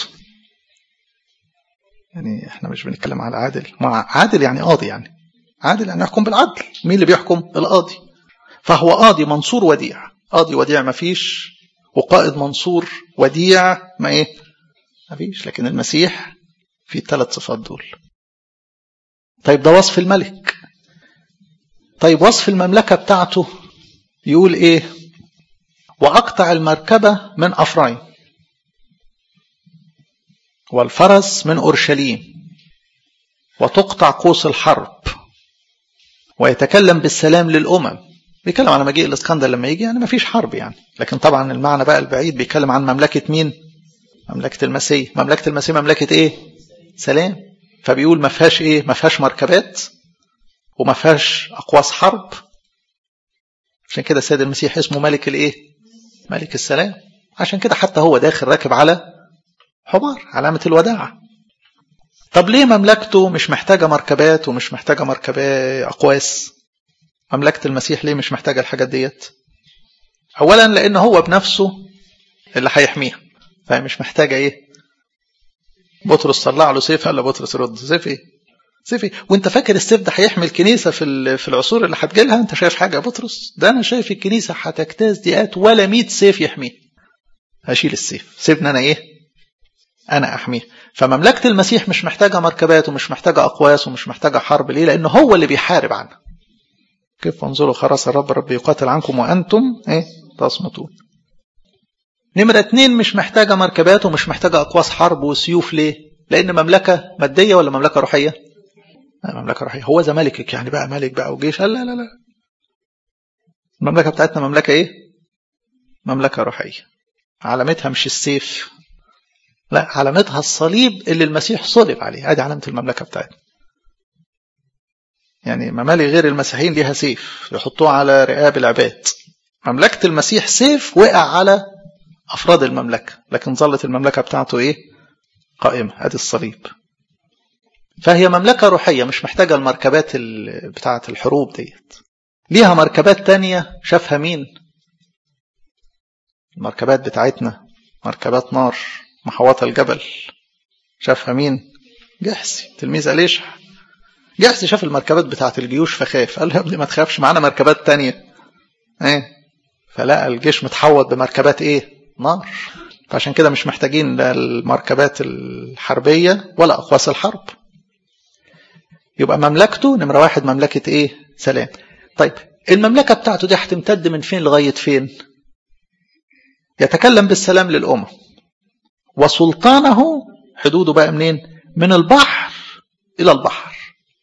يعني احنا مش بنتكلم على عادل ما عادل يعني قاضي يعني عادل يعني يحكم بالعدل مين اللي بيحكم القاضي فهو قاضي منصور وديع قاضي وديع ما فيش وقائد منصور وديع ما ايه ما فيش لكن المسيح في الثلاث صفات دول طيب ده وصف الملك طيب وصف المملكة بتاعته يقول ايه وأقطع المركبة من أفرايم والفرس من أورشليم وتقطع قوس الحرب ويتكلم بالسلام للأمم بيتكلم على مجيء الاسكندر لما يجي يعني ما فيش حرب يعني لكن طبعا المعنى بقى البعيد بيتكلم عن مملكة مين مملكة المسيح مملكة المسيح مملكة ايه سلام فبيقول ما فيهاش ايه ما فيهاش مركبات وما فيهاش اقواس حرب عشان كده السيد المسيح اسمه ملك الايه ملك السلام عشان كده حتى هو داخل راكب على حمار علامة الوداع طب ليه مملكته مش محتاجة مركبات ومش محتاجة مركبات أقواس مملكة المسيح ليه مش محتاجة الحاجات ديت أولا لأن هو بنفسه اللي هيحميها فهي مش محتاجة إيه بطرس طلع له سيف قال له بطرس رد سيف إيه سيف إيه وأنت فاكر السيف ده هيحمي الكنيسة في في العصور اللي هتجيلها أنت شايف حاجة يا بطرس ده أنا شايف الكنيسة هتجتاز دقات ولا 100 سيف يحميه هشيل السيف سيبني أنا إيه أنا أحميه فمملكة المسيح مش محتاجة مركبات ومش محتاجة أقواس ومش محتاجة حرب ليه لأنه هو اللي بيحارب عنها كيف انظروا خرس الرب رب يقاتل عنكم وأنتم إيه تصمتون نمرة اتنين مش محتاجة مركبات ومش محتاجة أقواس حرب وسيوف ليه لأن مملكة مادية ولا مملكة روحية مملكة روحية هو ذا ملكك يعني بقى ملك بقى وجيش لا لا لا المملكة بتاعتنا مملكة إيه مملكة روحية علامتها مش السيف لا علامتها الصليب اللي المسيح صلب عليه ادي علامة المملكة بتاعتنا يعني ممالك غير المسيحيين ليها سيف يحطوه على رقاب العباد مملكة المسيح سيف وقع على أفراد المملكة لكن ظلت المملكة بتاعته إيه قائمة أدي الصليب فهي مملكة روحية مش محتاجة المركبات بتاعة الحروب ديت ليها مركبات تانية شافها مين المركبات بتاعتنا مركبات نار محوطة الجبل شافها مين جحسي تلميذ أليشع جحسي شاف المركبات بتاعة الجيوش فخاف قال له يا ابني ما تخافش معانا مركبات تانية ايه فلقى الجيش متحوط بمركبات ايه نار فعشان كده مش محتاجين لا المركبات الحربية ولا أقواس الحرب يبقى مملكته نمرة واحد مملكة ايه سلام طيب المملكة بتاعته دي هتمتد من فين لغاية فين يتكلم بالسلام للأمم وسلطانه حدوده بقى منين من البحر إلى البحر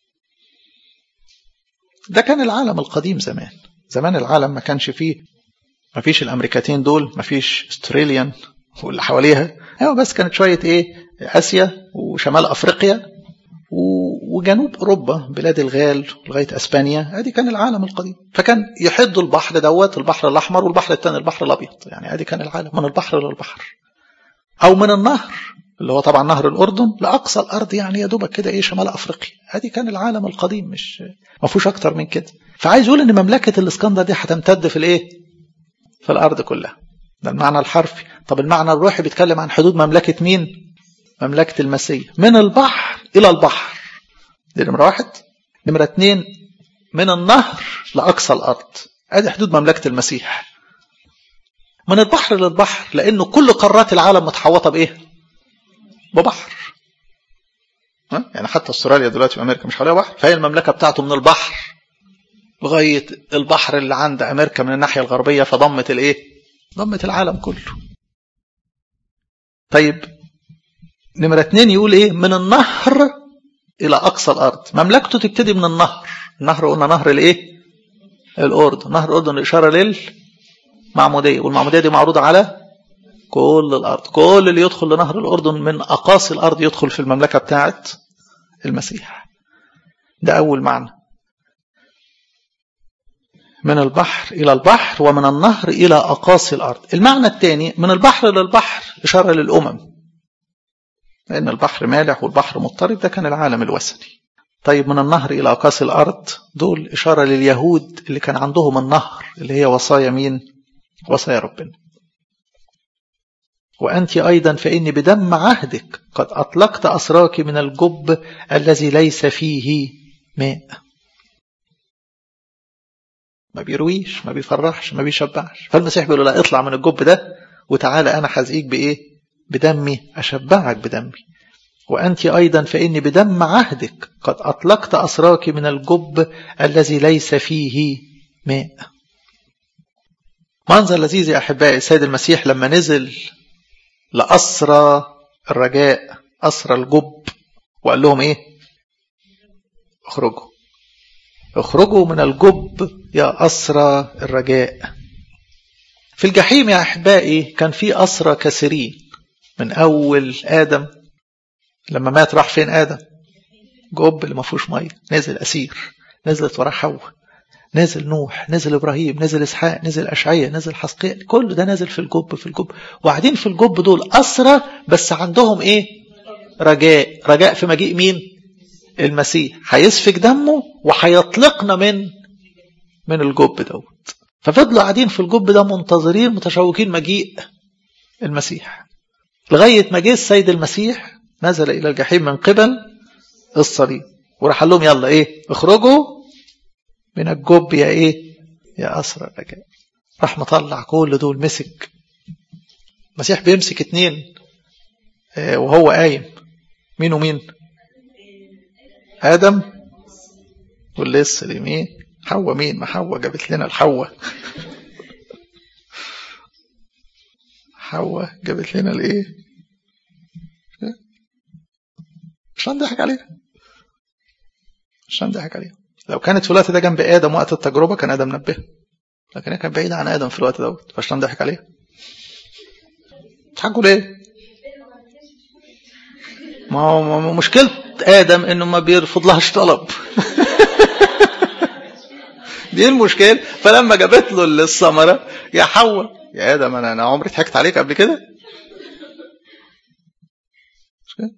ده كان العالم القديم زمان زمان العالم ما كانش فيه ما فيش الأمريكتين دول ما فيش استراليان واللي حواليها ايوه بس كانت شوية ايه آسيا وشمال أفريقيا وجنوب أوروبا بلاد الغال لغاية أسبانيا ادي كان العالم القديم فكان يحد البحر دوت البحر الأحمر والبحر الثاني البحر الأبيض يعني ادي كان العالم من البحر للبحر أو من النهر اللي هو طبعا نهر الأردن لأقصى الأرض يعني يا دوبك كده إيه شمال أفريقيا ادي كان العالم القديم مش ما فيهوش أكتر من كده فعايز يقول إن مملكة الإسكندر دي هتمتد في الإيه في الأرض كلها ده المعنى الحرفي طب المعنى الروحي بيتكلم عن حدود مملكة مين مملكة المسيح من البحر إلى البحر دي نمرة واحد نمرة اتنين من النهر لأقصى الأرض ادي حدود مملكة المسيح من البحر للبحر لأنه كل قارات العالم متحوطة بإيه ببحر ها؟ يعني حتى استراليا دلوقتي وامريكا مش حواليها بحر فهي المملكه بتاعته من البحر لغايه البحر اللي عند امريكا من الناحيه الغربيه فضمت الايه ضمت العالم كله طيب نمرة اتنين يقول ايه من النهر الى اقصى الارض مملكته تبتدي من النهر النهر قلنا نهر الايه الاردن نهر الاردن اشاره للمعموديه والمعموديه دي معروضه على كل الارض كل اللي يدخل لنهر الاردن من اقاصي الارض يدخل في المملكه بتاعه المسيح ده اول معنى من البحر إلى البحر ومن النهر إلى أقاصي الأرض المعنى الثاني من البحر للبحر إشارة للأمم لأن البحر مالح والبحر مضطرب ده كان العالم الوثني طيب من النهر إلى أقاصي الأرض دول إشارة لليهود اللي كان عندهم النهر اللي هي وصايا مين وصايا ربنا وأنت أيضا فإني بدم عهدك قد أطلقت أسراك من الجب الذي ليس فيه ماء ما بيرويش ما بيفرحش ما بيشبعش فالمسيح بيقول له لا اطلع من الجب ده وتعالى أنا حزقيك بإيه بدمي أشبعك بدمي وأنت أيضا فإني بدم عهدك قد أطلقت أسراك من الجب الذي ليس فيه ماء منظر لذيذ يا أحبائي السيد المسيح لما نزل لأسرى الرجاء أسرى الجب وقال لهم إيه اخرجوا اخرجوا من الجب يا أسرى الرجاء في الجحيم يا أحبائي كان في أسرى كثيرين من أول آدم لما مات راح فين آدم جب اللي ما فيهوش ميه نزل أسير نزلت وراه حواء نزل نوح نزل إبراهيم نزل إسحاق نزل أشعية نزل حسقية كل ده نزل في الجب في الجب وقاعدين في الجب دول أسرى بس عندهم إيه رجاء رجاء في مجيء مين المسيح هيسفك دمه وهيطلقنا من من الجب دوت ففضلوا قاعدين في الجب ده منتظرين متشوقين مجيء المسيح لغاية ما جه السيد المسيح نزل إلى الجحيم من قبل الصليب وراح لهم يلا إيه اخرجوا من الجب يا إيه يا أسرى الرجاء راح مطلع كل دول مسك المسيح بيمسك اتنين اه وهو قايم مين ومين آدم واللص اليمين حواء مين ما حواء جابت لنا الحواء حواء جابت لنا الايه مش هنضحك عليها مش هنضحك عليها لو كانت في الوقت ده جنب ادم وقت التجربه كان ادم نبهه لكن هي كانت بعيده عن ادم في الوقت دوت فعشان نضحك عليها تضحكوا ليه ما هو مشكله ادم انه ما بيرفض لهاش طلب دي المشكله فلما جابت له الثمره يا حواء يا ادم انا انا عمري ضحكت عليك قبل كده مش كده؟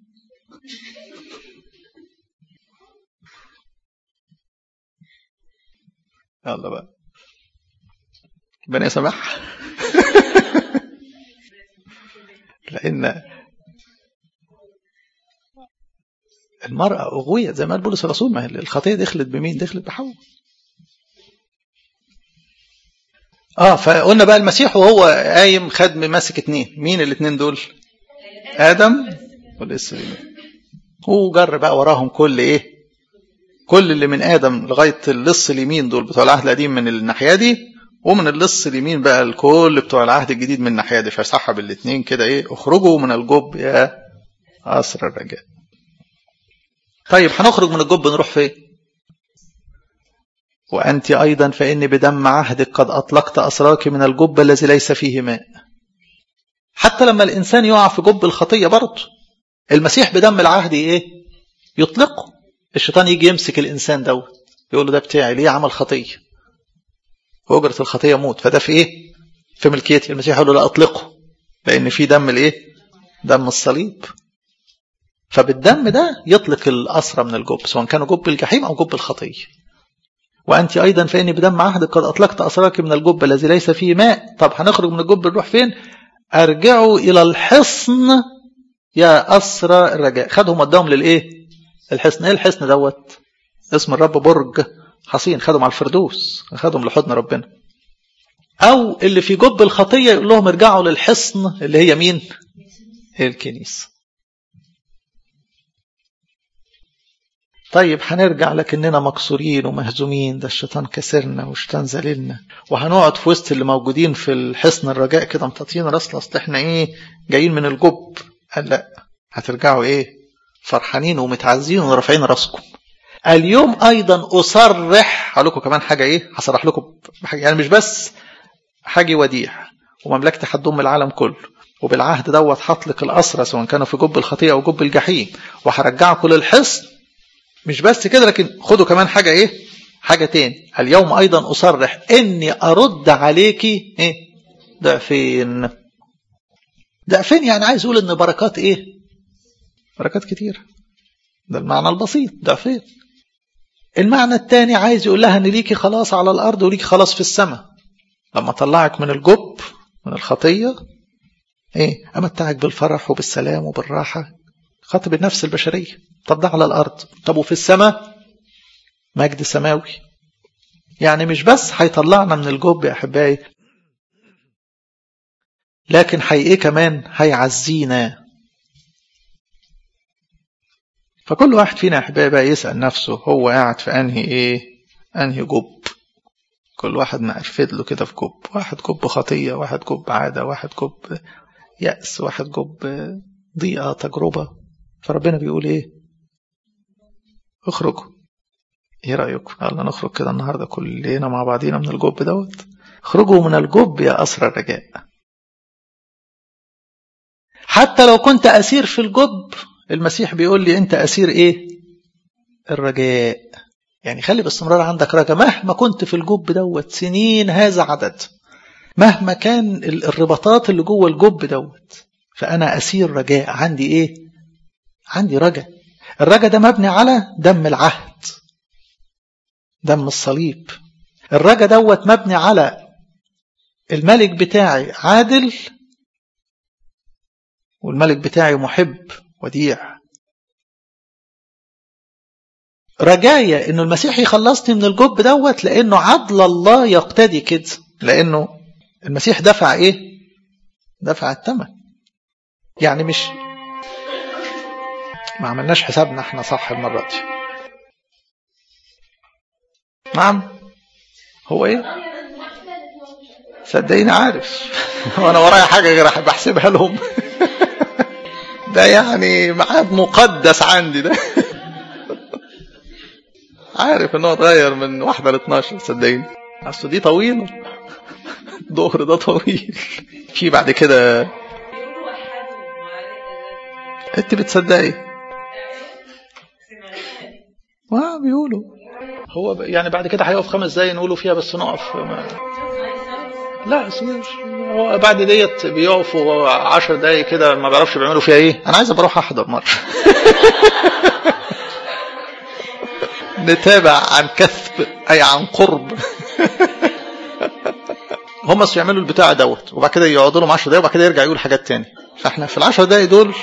يلا بقى ربنا يسامحها لان المرأة أغوية زي ما قال بولس الرسول ما هي الخطية دخلت بمين؟ دخلت بحواء. اه فقلنا بقى المسيح وهو قايم خد ماسك اتنين، مين الاتنين دول؟ آدم والإس هو جر بقى وراهم كل إيه؟ كل اللي من آدم لغاية اللص اليمين دول بتوع العهد القديم من الناحية دي ومن اللص اليمين بقى الكل بتوع العهد الجديد من الناحية دي فسحب الاتنين كده إيه؟ اخرجوا من الجب يا أسر الرجاء. طيب هنخرج من الجب نروح فين وأنت أيضا فإني بدم عهدك قد أطلقت أسراك من الجب الذي ليس فيه ماء حتى لما الإنسان يقع في جب الخطية برضه المسيح بدم العهد إيه يطلقه الشيطان يجي يمسك الإنسان دوت يقول له ده بتاعي ليه عمل خطية وأجرة الخطية موت فده في إيه في ملكيتي المسيح يقول له لا أطلقه لأن في دم الإيه دم الصليب فبالدم ده يطلق الأسرى من الجب سواء كانوا جب الجحيم أو جب الخطية وأنت أيضا فإني بدم عهدك قد أطلقت أسراك من الجب الذي ليس فيه ماء طب هنخرج من الجب نروح فين أرجعوا إلى الحصن يا أسرى الرجاء خدهم وداهم للإيه الحصن إيه الحصن دوت اسم الرب برج حصين خدهم على الفردوس خدهم لحضن ربنا أو اللي في جب الخطية يقول لهم ارجعوا للحصن اللي هي مين هي الكنيسه طيب هنرجع لكننا مكسورين ومهزومين ده الشيطان كسرنا والشيطان ذللنا وهنقعد في وسط اللي موجودين في الحصن الرجاء كده مطاطين راسنا اصل احنا ايه جايين من الجب قال لا هترجعوا ايه فرحانين ومتعزين ورافعين راسكم اليوم ايضا اصرح هقول لكم كمان حاجه ايه هصرح لكم بحاجه يعني مش بس حاجه وديع ومملكتي هتضم العالم كله وبالعهد دوت هطلق الاسرى سواء كانوا في جب الخطيئه او جب الجحيم وهرجعكم للحصن مش بس كده لكن خدوا كمان حاجة ايه حاجة تاني اليوم ايضا اصرح اني ارد عليكي ايه ضعفين ضعفين يعني عايز اقول ان بركات ايه بركات كتير ده المعنى البسيط ضعفين المعنى الثاني عايز يقول لها ان ليكي خلاص على الارض وليكي خلاص في السماء لما طلعك من الجب من الخطية ايه امتعك بالفرح وبالسلام وبالراحة خاطب النفس البشرية طب ده على الأرض طب وفي السماء مجد سماوي يعني مش بس هيطلعنا من الجب يا أحبائي لكن هي إيه كمان هيعزينا فكل واحد فينا يا أحبائي بقى يسأل نفسه هو قاعد في أنهي إيه أنهي جب كل واحد مقرفد له كده في جب واحد جب خطية واحد جب عادة واحد جب يأس واحد جب ضيقة تجربة فربنا بيقول ايه اخرجوا ايه رأيكم يلا نخرج كده النهاردة كلنا مع بعضينا من الجب دوت اخرجوا من الجب يا أسرى الرجاء حتى لو كنت أسير في الجب المسيح بيقول لي أنت أسير إيه الرجاء يعني خلي باستمرار عندك رجاء مهما كنت في الجب دوت سنين هذا عدد مهما كان الرباطات اللي جوه الجب دوت فأنا أسير رجاء عندي إيه عندي رجاء الرجاء ده مبني على دم العهد دم الصليب الرجاء دوت مبني على الملك بتاعي عادل والملك بتاعي محب وديع رجايا انه المسيح يخلصني من الجب دوت لانه عدل الله يقتدي كده لانه المسيح دفع ايه دفع الثمن يعني مش ما عملناش حسابنا احنا صح المرة دي نعم هو ايه صدقيني عارف وانا ورايا حاجة غير بحسبها لهم ده يعني ميعاد مقدس عندي ده عارف ان هو اتغير من واحدة ل 12 صدقيني اصل دي طويلة الظهر ده طويل في بعد كده انت بتصدقي ما بيقولوا هو يعني بعد كده هيقف خمس دقايق نقولوا فيها بس نقف ما... لا هو بعد ديت بيقفوا 10 دقايق كده ما بيعرفش بيعملوا فيها ايه انا عايز بروح احضر مره نتابع عن كثب اي عن قرب هم يعملوا البتاع دوت وبعد كده يقعدوا لهم 10 دقايق وبعد كده يرجع يقول حاجات تاني فاحنا في ال10 دقايق دول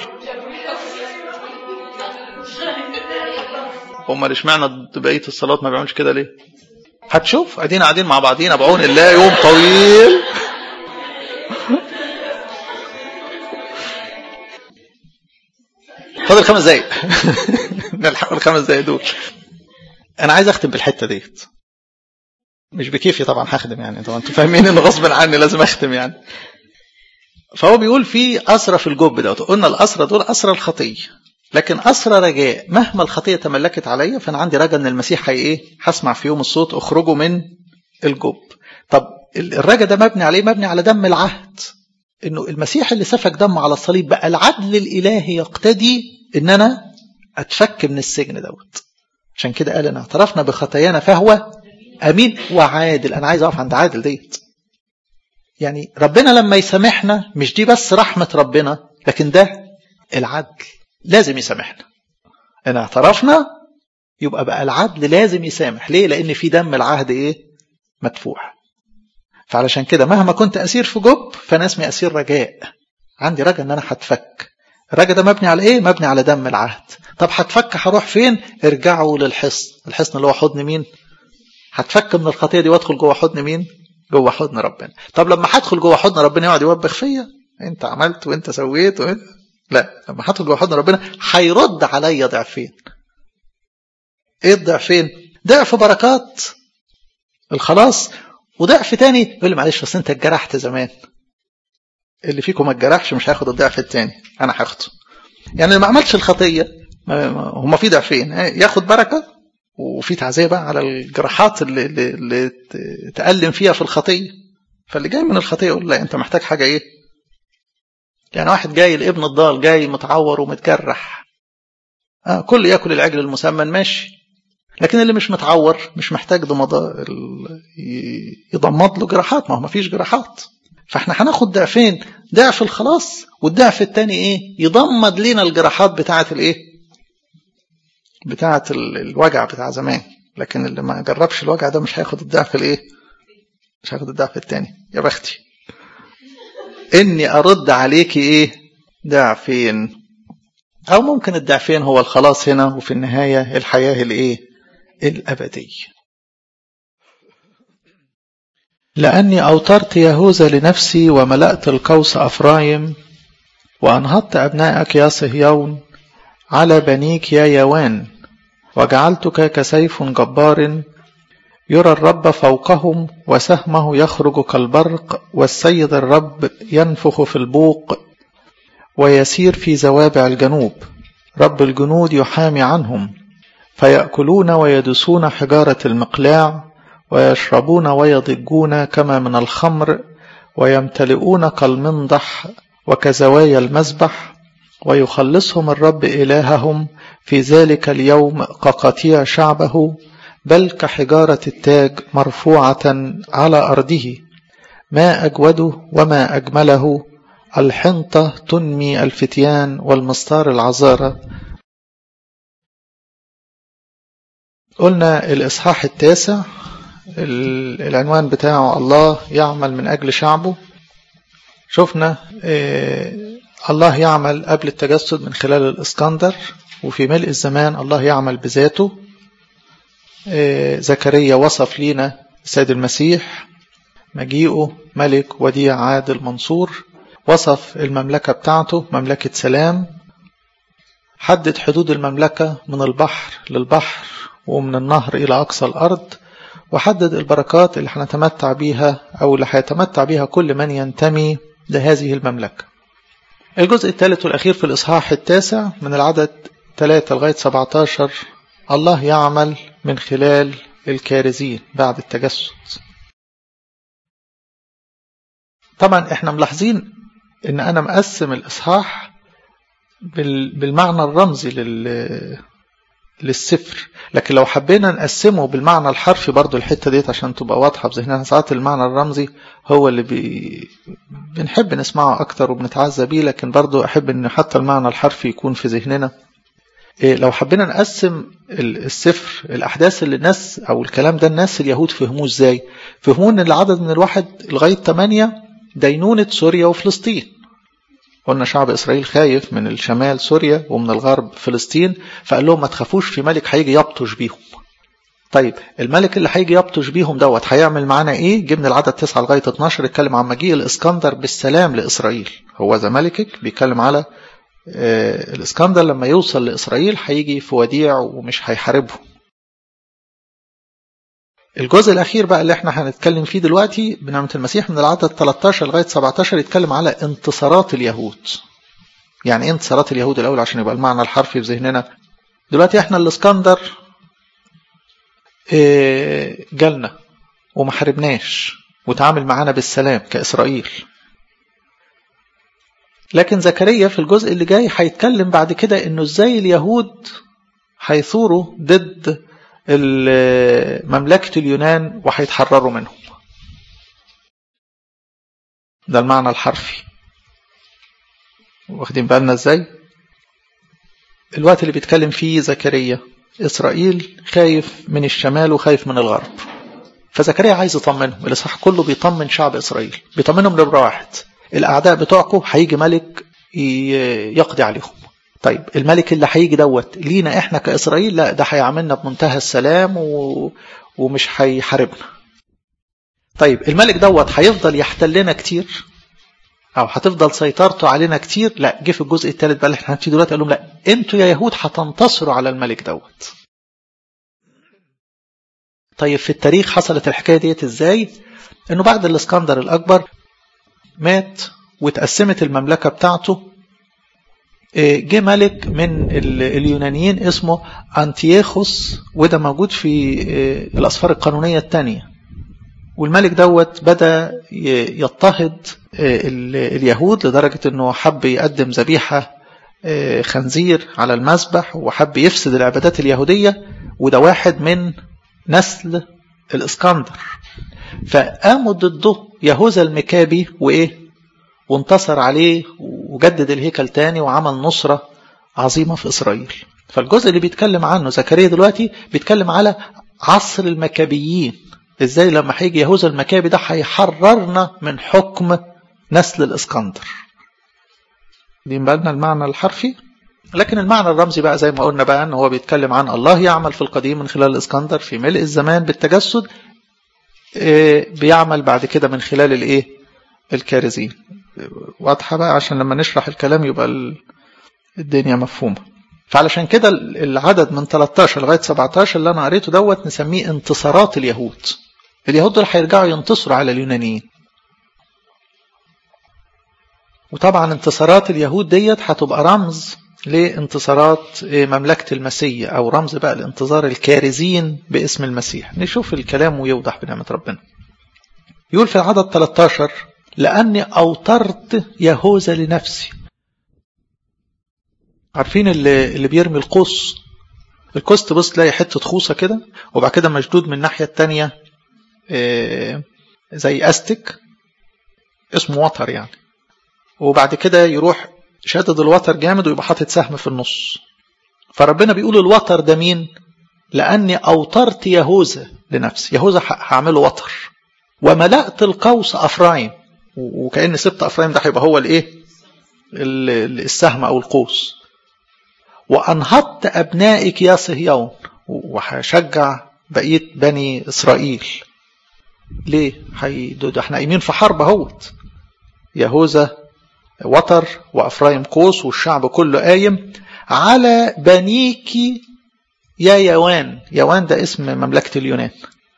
هم اشمعنى بقيه الصلاه ما بيعملوش كده ليه؟ هتشوف ادينا قاعدين مع بعضينا بعون الله يوم طويل فاضل خمس دقايق نلحق الخمس دقايق دول انا عايز اختم بالحته ديت مش بكيفي طبعا هخدم يعني طبعا انتوا فاهمين ان غصب عني لازم اختم يعني فهو بيقول في اسرى في الجب دوت قلنا الاسرى دول اسرى الخطيه لكن اسرى رجاء مهما الخطيه تملكت عليا فانا عندي رجاء ان المسيح هي ايه هسمع في يوم الصوت اخرجوا من الجب طب الرجاء ده مبني عليه مبني على دم العهد انه المسيح اللي سفك دم على الصليب بقى العدل الالهي يقتدي ان انا اتفك من السجن دوت عشان كده قال ان اعترفنا بخطايانا فهو امين وعادل انا عايز اقف عند عادل ديت يعني ربنا لما يسامحنا مش دي بس رحمه ربنا لكن ده العدل لازم يسامحنا ان اعترفنا يبقى بقى العدل لازم يسامح ليه لان في دم العهد ايه مدفوع فعلشان كده مهما كنت اسير في جب فانا اسمي اسير رجاء عندي رجاء ان انا هتفك الرجاء ده مبني على ايه مبني على دم العهد طب هتفك هروح فين ارجعوا للحصن الحصن اللي هو حضن مين هتفك من الخطيه دي وادخل جوه حضن مين جوه حضن ربنا طب لما هدخل جوه حضن ربنا يقعد يوبخ فيا انت عملت وانت سويت وانت لا لما هدخل جوه حضن ربنا هيرد عليا ضعفين ايه الضعفين ضعف بركات الخلاص وضعف تاني يقول لي معلش بس انت اتجرحت زمان اللي فيكم ما اتجرحش مش هياخد الضعف التاني انا هاخده يعني اللي ما عملش الخطيه هما في ضعفين ياخد بركه وفي تعزيه بقى على الجراحات اللي, اللي, اللي تألم فيها في الخطيه فاللي جاي من الخطيه يقول لا انت محتاج حاجه ايه يعني واحد جاي الابن الضال جاي متعور ومتجرح آه كل ياكل العجل المسمن ماشي لكن اللي مش متعور مش محتاج يضمد له جراحات ما هو مفيش جراحات فاحنا هناخد ضعفين ضعف الخلاص والضعف الثاني ايه يضمد لنا الجراحات بتاعه الايه بتاعه الوجع بتاع زمان لكن اللي ما جربش الوجع ده مش هياخد الضعف الايه مش هياخد الضعف الثاني يا بختي اني ارد عليكي ايه ضعفين او ممكن الضعفين هو الخلاص هنا وفي النهايه الحياه الايه الابديه لأني أوترت يهوذا لنفسي وملأت القوس أفرايم وأنهضت أبنائك يا صهيون على بنيك يا يوان وجعلتك كسيف جبار يرى الرب فوقهم وسهمه يخرج كالبرق والسيد الرب ينفخ في البوق ويسير في زوابع الجنوب رب الجنود يحامي عنهم فيأكلون ويدسون حجارة المقلاع ويشربون ويضجون كما من الخمر ويمتلئون كالمنضح وكزوايا المذبح ويخلصهم الرب إلههم في ذلك اليوم كقطيع شعبه بل كحجارة التاج مرفوعة على أرضه ما أجوده وما أجمله الحنطة تنمي الفتيان والمستار العذارة قلنا الإصحاح التاسع العنوان بتاعه الله يعمل من أجل شعبه شفنا الله يعمل قبل التجسد من خلال الإسكندر وفي ملء الزمان الله يعمل بذاته زكريا وصف لينا سيد المسيح مجيئه ملك وديع عادل منصور وصف المملكة بتاعته مملكة سلام حدد حدود المملكة من البحر للبحر ومن النهر إلى أقصى الأرض وحدد البركات اللي هنتمتع بيها أو اللي هيتمتع بيها كل من ينتمي لهذه المملكة الجزء الثالث والأخير في الإصحاح التاسع من العدد 3 لغاية 17 الله يعمل من خلال الكارزين بعد التجسد طبعا احنا ملاحظين ان انا مقسم الاصحاح بالمعنى الرمزي لل للسفر لكن لو حبينا نقسمه بالمعنى الحرفي برضو الحتة ديت عشان تبقى واضحة بذهننا ساعات المعنى الرمزي هو اللي بي... بنحب نسمعه أكتر وبنتعزى بيه لكن برضو أحب أن حتى المعنى الحرفي يكون في ذهننا إيه لو حبينا نقسم السفر الأحداث اللي الناس أو الكلام ده الناس اليهود فهموه إزاي فهموه أن العدد من الواحد لغاية 8 دينونة سوريا وفلسطين قلنا شعب إسرائيل خايف من الشمال سوريا ومن الغرب فلسطين فقال لهم ما تخافوش في ملك هيجي يبطش بيهم طيب الملك اللي هيجي يبطش بيهم دوت هيعمل معانا ايه جبنا العدد 9 لغايه 12 اتكلم عن مجيء الاسكندر بالسلام لاسرائيل هو ذا ملكك بيتكلم على آه الاسكندر لما يوصل لاسرائيل هيجي في وديع ومش هيحاربهم الجزء الأخير بقى اللي احنا هنتكلم فيه دلوقتي بنعمة المسيح من العدد 13 لغاية 17 يتكلم على انتصارات اليهود يعني ايه انتصارات اليهود الأول عشان يبقى المعنى الحرفي في ذهننا دلوقتي احنا الاسكندر اه جالنا وما حاربناش وتعامل معانا بالسلام كإسرائيل لكن زكريا في الجزء اللي جاي هيتكلم بعد كده انه ازاي اليهود هيثوروا ضد مملكة اليونان وهيتحرروا منهم ده المعنى الحرفي واخدين بالنا ازاي الوقت اللي بيتكلم فيه زكريا إسرائيل خايف من الشمال وخايف من الغرب فزكريا عايز يطمنهم الإصحاح كله بيطمن شعب إسرائيل بيطمنهم لبرا واحد الأعداء بتوعكم هيجي ملك يقضي عليهم طيب الملك اللي هيجي دوت لينا احنا كاسرائيل لا ده هيعاملنا بمنتهى السلام و... ومش هيحاربنا طيب الملك دوت هيفضل يحتلنا كتير او هتفضل سيطرته علينا كتير لا جه في الجزء الثالث بقى اللي احنا هنبتدي دلوقتي قال لهم لا انتوا يا يهود هتنتصروا على الملك دوت طيب في التاريخ حصلت الحكايه ديت ازاي انه بعد الاسكندر الاكبر مات واتقسمت المملكه بتاعته جه ملك من اليونانيين اسمه أنتياخوس وده موجود في الأسفار القانونية الثانية والملك دوت بدأ يضطهد اليهود لدرجة أنه حب يقدم ذبيحة خنزير على المذبح وحب يفسد العبادات اليهودية وده واحد من نسل الإسكندر فقاموا ضده يهوذا المكابي وإيه وانتصر عليه وجدد الهيكل تاني وعمل نصرة عظيمة في إسرائيل فالجزء اللي بيتكلم عنه زكريا دلوقتي بيتكلم على عصر المكابيين ازاي لما هيجي يهوذا المكابي ده هيحررنا من حكم نسل الاسكندر دي بالنا المعنى الحرفي لكن المعنى الرمزي بقى زي ما قلنا بقى ان هو بيتكلم عن الله يعمل في القديم من خلال الاسكندر في ملء الزمان بالتجسد بيعمل بعد كده من خلال الايه الكارزين واضحه بقى عشان لما نشرح الكلام يبقى الدنيا مفهومه فعلشان كده العدد من 13 لغايه 17 اللي انا قريته دوت نسميه انتصارات اليهود اليهود دول هيرجعوا ينتصروا على اليونانيين وطبعا انتصارات اليهود ديت هتبقى رمز لانتصارات مملكة المسيح أو رمز بقى لانتظار الكارزين باسم المسيح نشوف الكلام ويوضح بنعمة ربنا يقول في العدد 13 لأني أوترت يهوذا لنفسي عارفين اللي, اللي بيرمي القوس القوس تبص تلاقي حتة خوصة كده وبعد كده مشدود من الناحية التانية زي أستك اسمه وتر يعني وبعد كده يروح شادد الوتر جامد ويبقى حاطط سهم في النص فربنا بيقول الوتر ده مين لأني أوترت يهوذا لنفسي يهوذا هعمله وتر وملأت القوس أفرايم وكأن سبت أفرايم ده هيبقى هو الإيه السهم أو القوس وأنهضت أبنائك يا صهيون وهشجع بقية بني إسرائيل ليه؟ ده احنا قايمين في حرب اهوت يهوذا وتر وأفرايم قوس والشعب كله قايم على بنيك يا يوان يوان ده اسم مملكة اليونان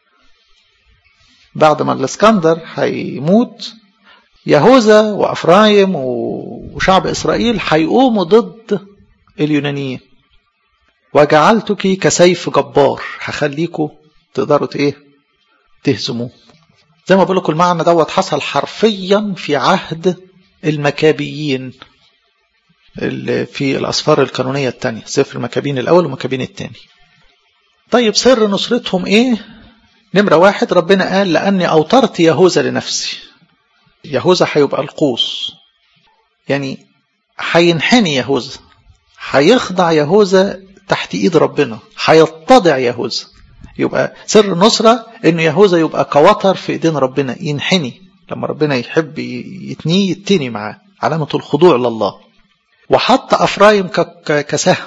بعد ما الاسكندر هيموت يهوذا وأفرايم وشعب إسرائيل هيقوموا ضد اليونانيين وجعلتك كسيف جبار هخليكوا تقدروا ايه تهزموه زي ما بقول لكم المعنى دوت حصل حرفيا في عهد المكابيين في الأسفار القانونية الثانية سفر مكابين الأول ومكابين الثاني طيب سر نصرتهم إيه نمرة واحد ربنا قال لأني أوترت يهوذا لنفسي يهوذا هيبقى القوس يعني هينحني يهوذا هيخضع يهوذا تحت ايد ربنا هيتضع يهوذا يبقى سر النصرة انه يهوذا يبقى كوتر في ايدين ربنا ينحني لما ربنا يحب يتنيه يتني معاه علامة الخضوع لله وحط افرايم كسهم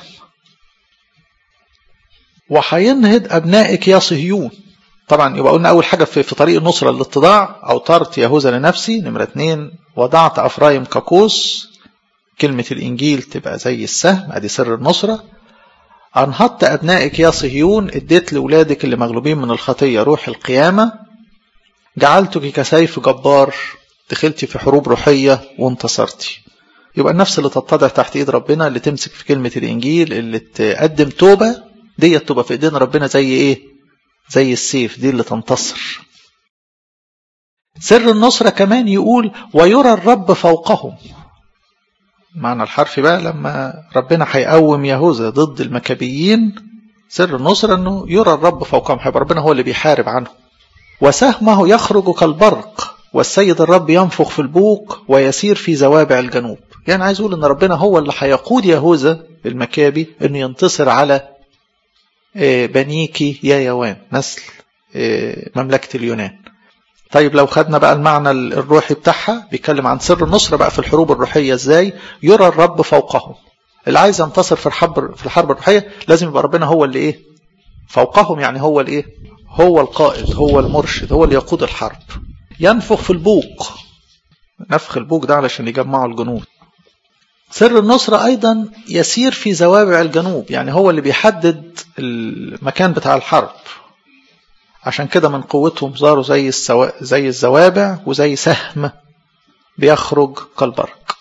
وهينهض ابنائك يا صهيون طبعا يبقى قلنا اول حاجه في, في طريق النصره الاتضاع اوترت يهوذا لنفسي نمره اتنين وضعت افرايم كقوس كلمه الانجيل تبقى زي السهم ادي سر النصره انهضت ابنائك يا صهيون اديت لاولادك اللي مغلوبين من الخطيه روح القيامه جعلتك كسيف جبار دخلتي في حروب روحيه وانتصرتي يبقى النفس اللي تتضع تحت ايد ربنا اللي تمسك في كلمه الانجيل اللي تقدم توبه ديت تبقى في ايدين ربنا زي ايه زي السيف دي اللي تنتصر سر النصرة كمان يقول ويرى الرب فوقهم معنى الحرف بقى لما ربنا هيقوم يهوذا ضد المكابيين سر النصرة انه يرى الرب فوقهم هيبقى ربنا هو اللي بيحارب عنه وسهمه يخرج كالبرق والسيد الرب ينفخ في البوق ويسير في زوابع الجنوب يعني عايز اقول ان ربنا هو اللي هيقود يهوذا المكابي انه ينتصر على بنيكي يا يوان نسل مملكة اليونان طيب لو خدنا بقى المعنى الروحي بتاعها بيتكلم عن سر النصرة بقى في الحروب الروحية ازاي يرى الرب فوقهم اللي عايز ينتصر في الحرب في الحرب الروحية لازم يبقى ربنا هو اللي ايه فوقهم يعني هو الايه هو القائد هو المرشد هو اللي يقود الحرب ينفخ في البوق نفخ البوق ده علشان يجمعوا الجنود سر النصرة أيضا يسير في زوابع الجنوب يعني هو اللي بيحدد المكان بتاع الحرب عشان كده من قوتهم صاروا زي السوا... زي الزوابع وزي سهم بيخرج كالبرق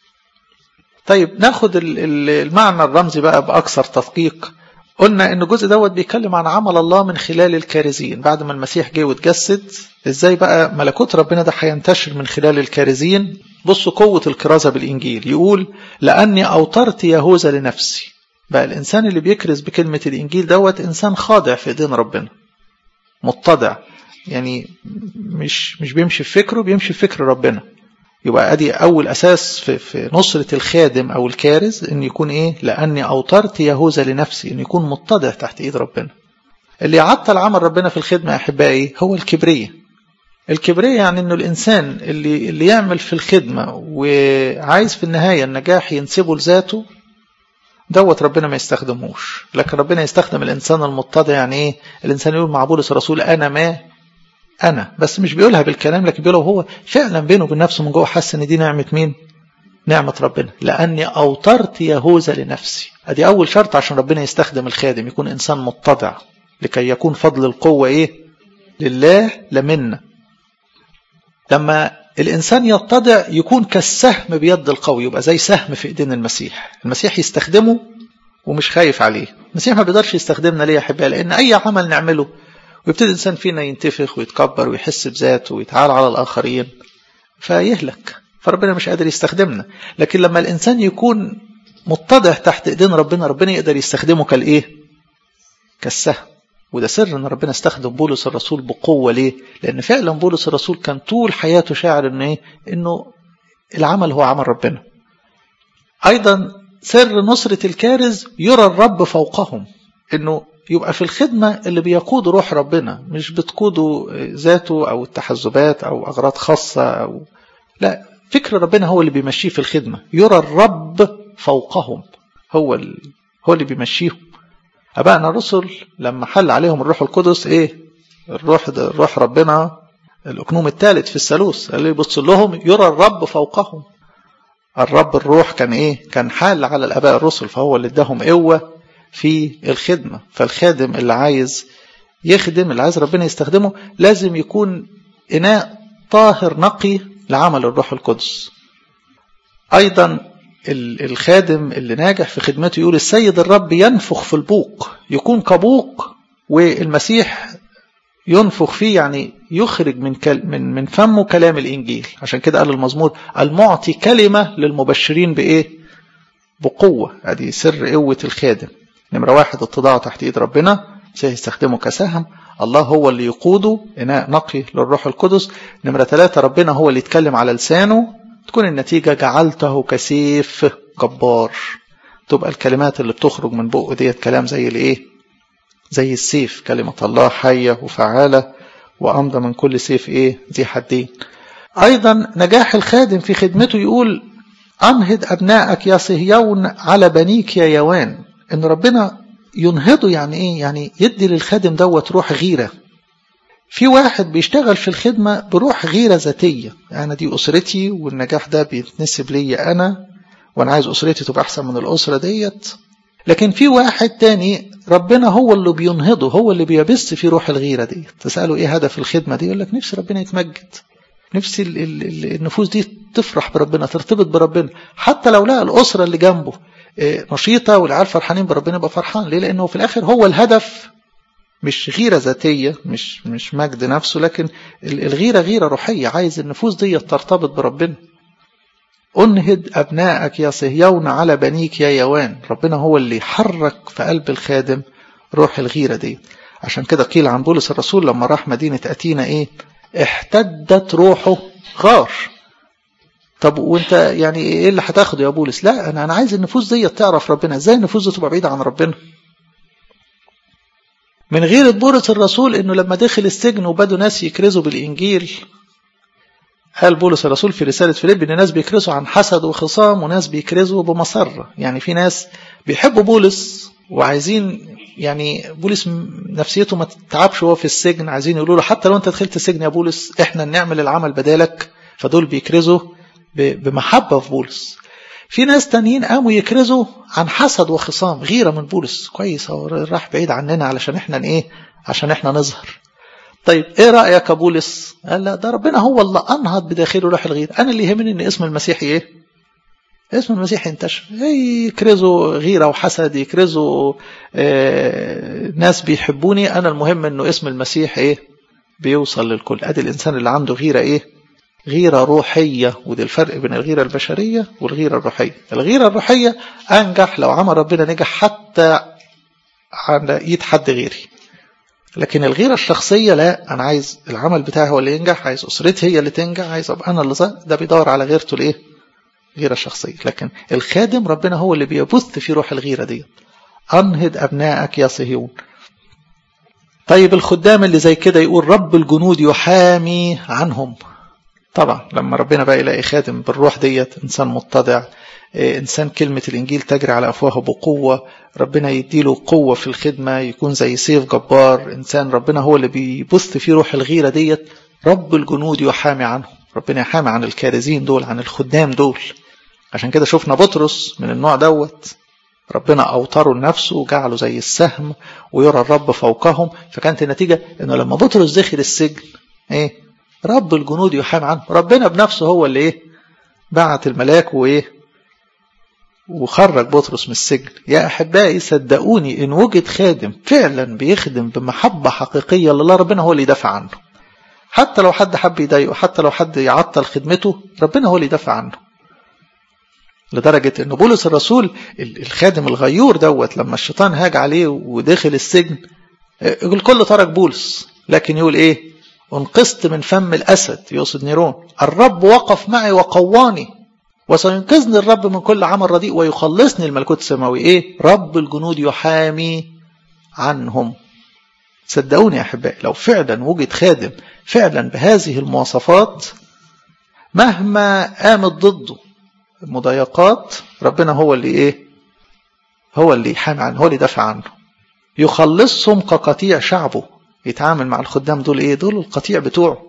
طيب ناخد المعنى الرمزي بقى بأكثر تدقيق قلنا ان الجزء دوت بيتكلم عن عمل الله من خلال الكارزين بعد ما المسيح جه واتجسد ازاي بقى ملكوت ربنا ده هينتشر من خلال الكارزين بصوا قوة الكرازة بالإنجيل يقول لأني أوترت يهوذا لنفسي بقى الإنسان اللي بيكرز بكلمة الإنجيل دوت إنسان خاضع في إيدين ربنا متضع يعني مش مش بيمشي في فكره بيمشي في فكر ربنا يبقى ادي اول اساس في, في نصرة الخادم او الكارز ان يكون ايه لاني اوترت يهوذا لنفسي ان يكون متضع تحت ايد ربنا اللي يعطل عمل ربنا في الخدمة يا احبائي هو الكبرية الكبرية يعني انه الانسان اللي اللي يعمل في الخدمة وعايز في النهاية النجاح ينسبه لذاته دوت ربنا ما يستخدموش لكن ربنا يستخدم الانسان المتضع يعني ايه الانسان يقول مع بولس الرسول انا ما انا بس مش بيقولها بالكلام لكن بيقولها هو فعلا بينه وبين نفسه من جوه حاسس ان دي نعمه مين نعمه ربنا لاني اوترت يهوذا لنفسي ادي اول شرط عشان ربنا يستخدم الخادم يكون انسان متضع لكي يكون فضل القوه ايه لله لمنا لما الانسان يتضع يكون كالسهم بيد القوي يبقى زي سهم في ايدين المسيح المسيح يستخدمه ومش خايف عليه المسيح ما بيقدرش يستخدمنا ليه يا احبائي لان اي عمل نعمله ويبتدي الإنسان فينا ينتفخ ويتكبر ويحس بذاته ويتعال على الآخرين فيهلك فربنا مش قادر يستخدمنا لكن لما الإنسان يكون متضع تحت إيدين ربنا ربنا يقدر يستخدمه كالإيه كالسهم وده سر ان ربنا استخدم بولس الرسول بقوة ليه لان فعلا بولس الرسول كان طول حياته شاعر انه ايه انه العمل هو عمل ربنا ايضا سر نصرة الكارز يرى الرب فوقهم انه يبقى في الخدمة اللي بيقود روح ربنا مش بتقوده ذاته أو التحزبات أو أغراض خاصة أو لا فكر ربنا هو اللي بيمشيه في الخدمة يرى الرب فوقهم هو ال... هو اللي بيمشيهم أبائنا الرسل لما حل عليهم الروح القدس إيه الروح ده الروح ربنا الأكنوم الثالث في الثالوث قال يبص لهم يرى الرب فوقهم الرب الروح كان إيه كان حال على الآباء الرسل فهو اللي اداهم قوة في الخدمة فالخادم اللي عايز يخدم اللي عايز ربنا يستخدمه لازم يكون إناء طاهر نقي لعمل الروح القدس أيضا الخادم اللي ناجح في خدمته يقول السيد الرب ينفخ في البوق يكون كبوق والمسيح ينفخ فيه يعني يخرج من من من فمه كلام الانجيل عشان كده قال المزمور المعطي كلمه للمبشرين بايه بقوة ادي سر قوة الخادم نمرة واحد اتضاعه تحت ايد ربنا سيستخدمه كسهم الله هو اللي يقوده إناء نقي للروح القدس نمرة ثلاثة ربنا هو اللي يتكلم على لسانه تكون النتيجة جعلته كسيف جبار تبقى الكلمات اللي بتخرج من بقه ديت كلام زي الايه زي السيف كلمة الله حية وفعالة وأمضى من كل سيف ايه ذي حدين أيضا نجاح الخادم في خدمته يقول أنهض أبنائك يا صهيون على بنيك يا يوان إن ربنا ينهضه يعني إيه يعني يدي للخادم دوت روح غيرة في واحد بيشتغل في الخدمة بروح غيرة ذاتية أنا دي أسرتي والنجاح ده بيتنسب لي أنا وأنا عايز أسرتي تبقى أحسن من الأسرة ديت لكن في واحد تاني ربنا هو اللي بينهضه هو اللي بيبث في روح الغيرة دي تسأله إيه هدف الخدمة دي يقول لك نفسي ربنا يتمجد نفسي ال ال النفوس دي تفرح بربنا ترتبط بربنا حتى لو لقى الأسرة اللي جنبه نشيطة والعيال فرحانين بربنا يبقى فرحان ليه لأنه في الآخر هو الهدف مش غيرة ذاتية مش مش مجد نفسه لكن الغيرة غيرة روحية عايز النفوس دي ترتبط بربنا أنهد أبنائك يا صهيون على بنيك يا يوان ربنا هو اللي يحرك في قلب الخادم روح الغيرة دي عشان كده قيل عن بولس الرسول لما راح مدينة أتينا إيه احتدت روحه غار طب وانت يعني ايه اللي هتاخده يا بولس لا انا انا عايز النفوس دي تعرف ربنا ازاي النفوس دي تبقى بعيده عن ربنا من غير بولس الرسول انه لما دخل السجن وبدوا ناس يكرزوا بالانجيل قال بولس الرسول في رسالة فيليب ان ناس بيكرزوا عن حسد وخصام وناس بيكرزوا بمسرة يعني في ناس بيحبوا بولس وعايزين يعني بولس نفسيته ما تتعبش وهو في السجن عايزين يقولوا له حتى لو انت دخلت السجن يا بولس احنا نعمل العمل بدالك فدول بيكرزوا بمحبة في بولس في ناس تانيين قاموا يكرزوا عن حسد وخصام غيرة من بولس كويس هو راح بعيد عننا علشان احنا ايه عشان احنا نظهر طيب ايه رأيك يا بولس قال لا ده ربنا هو اللي انهض بداخله روح الغيرة انا اللي يهمني ان اسم المسيح ايه اسم المسيح ينتشر يكرزوا غيرة وحسد يكرزوا اه ناس بيحبوني انا المهم انه اسم المسيح ايه بيوصل للكل ادي الانسان اللي عنده غيرة ايه غيرة روحية وده الفرق بين الغيرة البشرية والغيرة الروحية الغيرة الروحية أنجح لو عمل ربنا نجح حتى على ايد حد غيري لكن الغيرة الشخصية لا أنا عايز العمل بتاعي هو اللي ينجح عايز أسرتي هي اللي تنجح عايز أبقى أنا اللي صار ده بيدور على غيرته الإيه غيرة الشخصية لكن الخادم ربنا هو اللي بيبث في روح الغيرة دي أنهض أبنائك يا صهيون طيب الخدام اللي زي كده يقول رب الجنود يحامي عنهم طبعا لما ربنا بقى يلاقي خادم بالروح ديت انسان متضع انسان كلمة الانجيل تجري على افواه بقوة ربنا يديله قوة في الخدمة يكون زي سيف جبار انسان ربنا هو اللي بيبث فيه روح الغيرة ديت رب الجنود يحامي عنه ربنا يحامي عن الكارزين دول عن الخدام دول عشان كده شفنا بطرس من النوع دوت ربنا أوطره لنفسه وجعله زي السهم ويرى الرب فوقهم فكانت النتيجة انه لما بطرس دخل السجن ايه رب الجنود يحام عنه ربنا بنفسه هو اللي ايه بعت الملاك وايه وخرج بطرس من السجن يا احبائي صدقوني ان وجد خادم فعلا بيخدم بمحبه حقيقيه لله ربنا هو اللي يدافع عنه حتى لو حد حب يضايقه حتى لو حد يعطل خدمته ربنا هو اللي يدافع عنه لدرجة ان بولس الرسول الخادم الغيور دوت لما الشيطان هاج عليه ودخل السجن الكل ترك بولس لكن يقول ايه انقذت من فم الأسد يقصد نيرون الرب وقف معي وقواني وسينقذني الرب من كل عمل رديء ويخلصني الملكوت السماوي ايه رب الجنود يحامي عنهم صدقوني يا احبائي لو فعلا وجد خادم فعلا بهذه المواصفات مهما قامت ضده المضايقات ربنا هو اللي ايه هو اللي يحامي عنه هو اللي يدافع عنه يخلصهم كقطيع شعبه يتعامل مع الخدام دول ايه دول القطيع بتوعه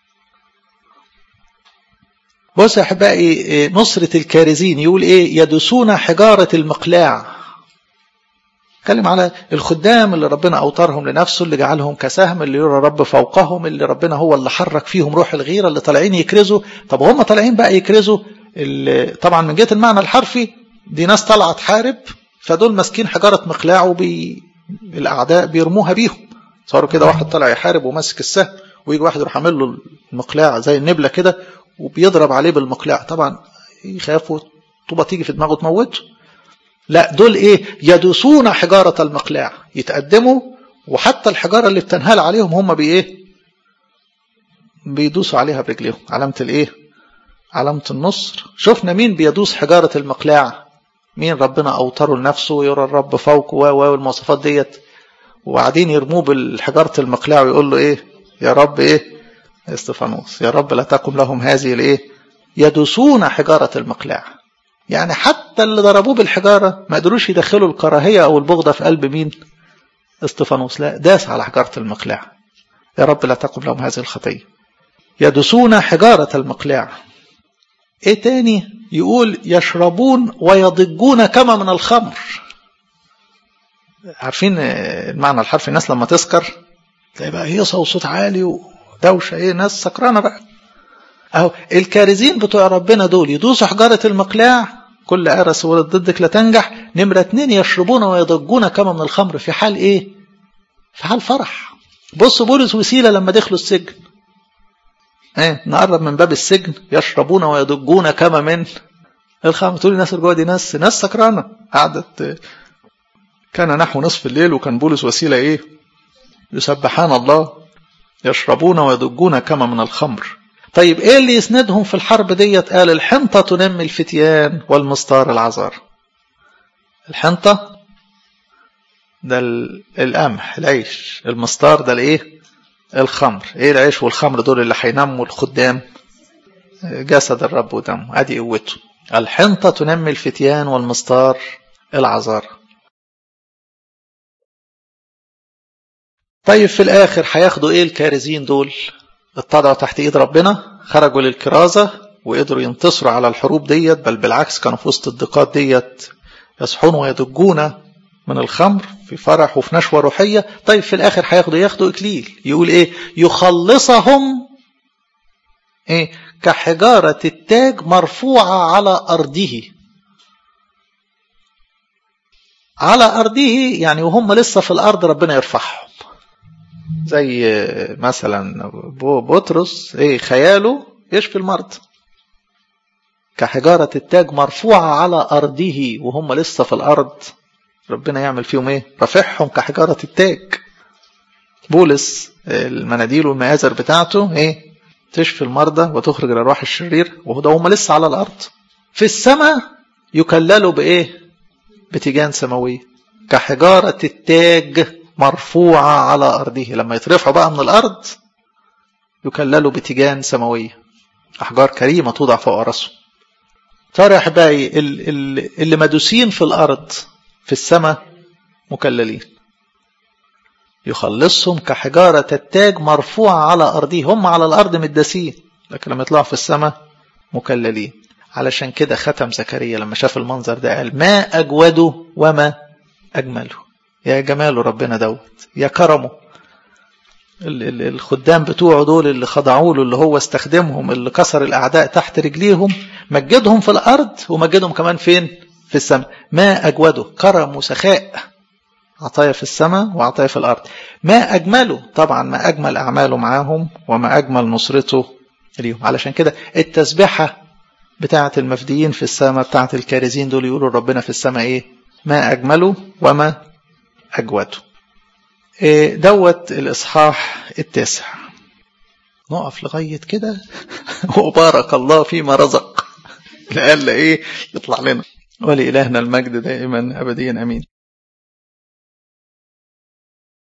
بص يا احبائي نصرة الكارزين يقول ايه يدسون حجارة المقلاع اتكلم على الخدام اللي ربنا اوطرهم لنفسه اللي جعلهم كسهم اللي يرى رب فوقهم اللي ربنا هو اللي حرك فيهم روح الغيرة اللي طالعين يكرزوا طب هم طالعين بقى يكرزوا طبعا من جهة المعنى الحرفي دي ناس طالعة تحارب فدول ماسكين حجارة مقلاع وبي الأعداء بيرموها بيهم صاروا كده واحد طالع يحارب وماسك السهم ويجي واحد يروح عامل له المقلاع زي النبلة كده وبيضرب عليه بالمقلاع طبعا يخافوا طوبة تيجي في دماغه تموته لا دول ايه يدوسون حجارة المقلاع يتقدموا وحتى الحجارة اللي بتنهال عليهم هم بايه بيدوسوا عليها برجليهم علامة الايه علامة النصر شفنا مين بيدوس حجارة المقلاع مين ربنا أوتره لنفسه ويرى الرب فوقه والمواصفات ديت وبعدين يرموه بالحجارة المقلاع ويقول له ايه يا رب ايه استفانوس يا رب لا تقم لهم هذه الايه يدوسون حجارة المقلاع يعني حتى اللي ضربوه بالحجارة ما قدروش يدخلوا الكراهية أو البغضة في قلب مين استفانوس لا داس على حجارة المقلاع يا رب لا تقم لهم هذه الخطية يدوسون حجارة المقلاع ايه تاني يقول يشربون ويضجون كما من الخمر عارفين المعنى الحرفي الناس لما تسكر تلاقي بقى هيصة وصوت عالي ودوشة ايه ناس سكرانة بقى اهو الكارزين بتوع ربنا دول يدوسوا حجارة المقلاع كل أرس ولد ضدك لا تنجح نمرة اتنين يشربون ويضجون كما من الخمر في حال ايه في حال فرح بص بولس وسيلة لما دخلوا السجن ايه نقرب من باب السجن يشربون ويضجون كما من الخمر تقول الناس اللي جوه دي ناس ناس سكرانه قعدت كان نحو نصف الليل وكان بولس وسيله ايه يسبحان الله يشربون ويضجون كما من الخمر طيب ايه اللي يسندهم في الحرب ديت قال الحنطه تنمي الفتيان والمستار العذار الحنطه ده القمح العيش المستار ده الايه الخمر ايه العيش والخمر دول اللي هينموا الخدام جسد الرب ودمه ادي قوته الحنطه تنمي الفتيان والمستار العذار طيب في الاخر هياخدوا ايه الكارزين دول اتضعوا تحت ايد ربنا خرجوا للكرازه وقدروا ينتصروا على الحروب ديت بل بالعكس كانوا في وسط الضيقات ديت يصحون ويدجون من الخمر في فرح وفي نشوة روحية طيب في الآخر هياخدوا ياخدوا إكليل يقول إيه يخلصهم إيه كحجارة التاج مرفوعة على أرضه على أرضه يعني وهم لسه في الأرض ربنا يرفعهم زي مثلا بطرس إيه خياله يشفي المرض كحجارة التاج مرفوعة على أرضه وهم لسه في الأرض ربنا يعمل فيهم ايه رافعهم كحجارة التاج بولس المناديل والمآزر بتاعته ايه تشفي المرضى وتخرج الارواح الشرير وهو ده هم لسه على الارض في السماء يكللوا بايه بتيجان سماويه كحجارة التاج مرفوعة على أرضه لما يترفعوا بقى من الأرض يكللوا بتيجان سماوية أحجار كريمة توضع فوق رأسه ترى أحبائي اللي مدوسين في الأرض في السماء مكللين يخلصهم كحجارة التاج مرفوعة على أرضه هم على الأرض مدسين لكن لما يطلعوا في السماء مكللين علشان كده ختم زكريا لما شاف المنظر ده قال ما أجوده وما أجمله يا جماله ربنا دوت يا كرمه الخدام بتوعه دول اللي خضعوا له اللي هو استخدمهم اللي كسر الأعداء تحت رجليهم مجدهم في الأرض ومجدهم كمان فين في السماء ما أجوده كرم وسخاء عطايا في السماء وعطايا في الأرض ما أجمله طبعا ما أجمل أعماله معاهم وما أجمل نصرته اليوم علشان كده التسبحة بتاعة المفديين في السماء بتاعة الكارزين دول يقولوا ربنا في السماء إيه ما أجمله وما أجوده إيه دوت الإصحاح التاسع نقف لغاية كده وبارك الله فيما رزق لألا إيه يطلع لنا ولإلهنا المجد دائما أبديا أمين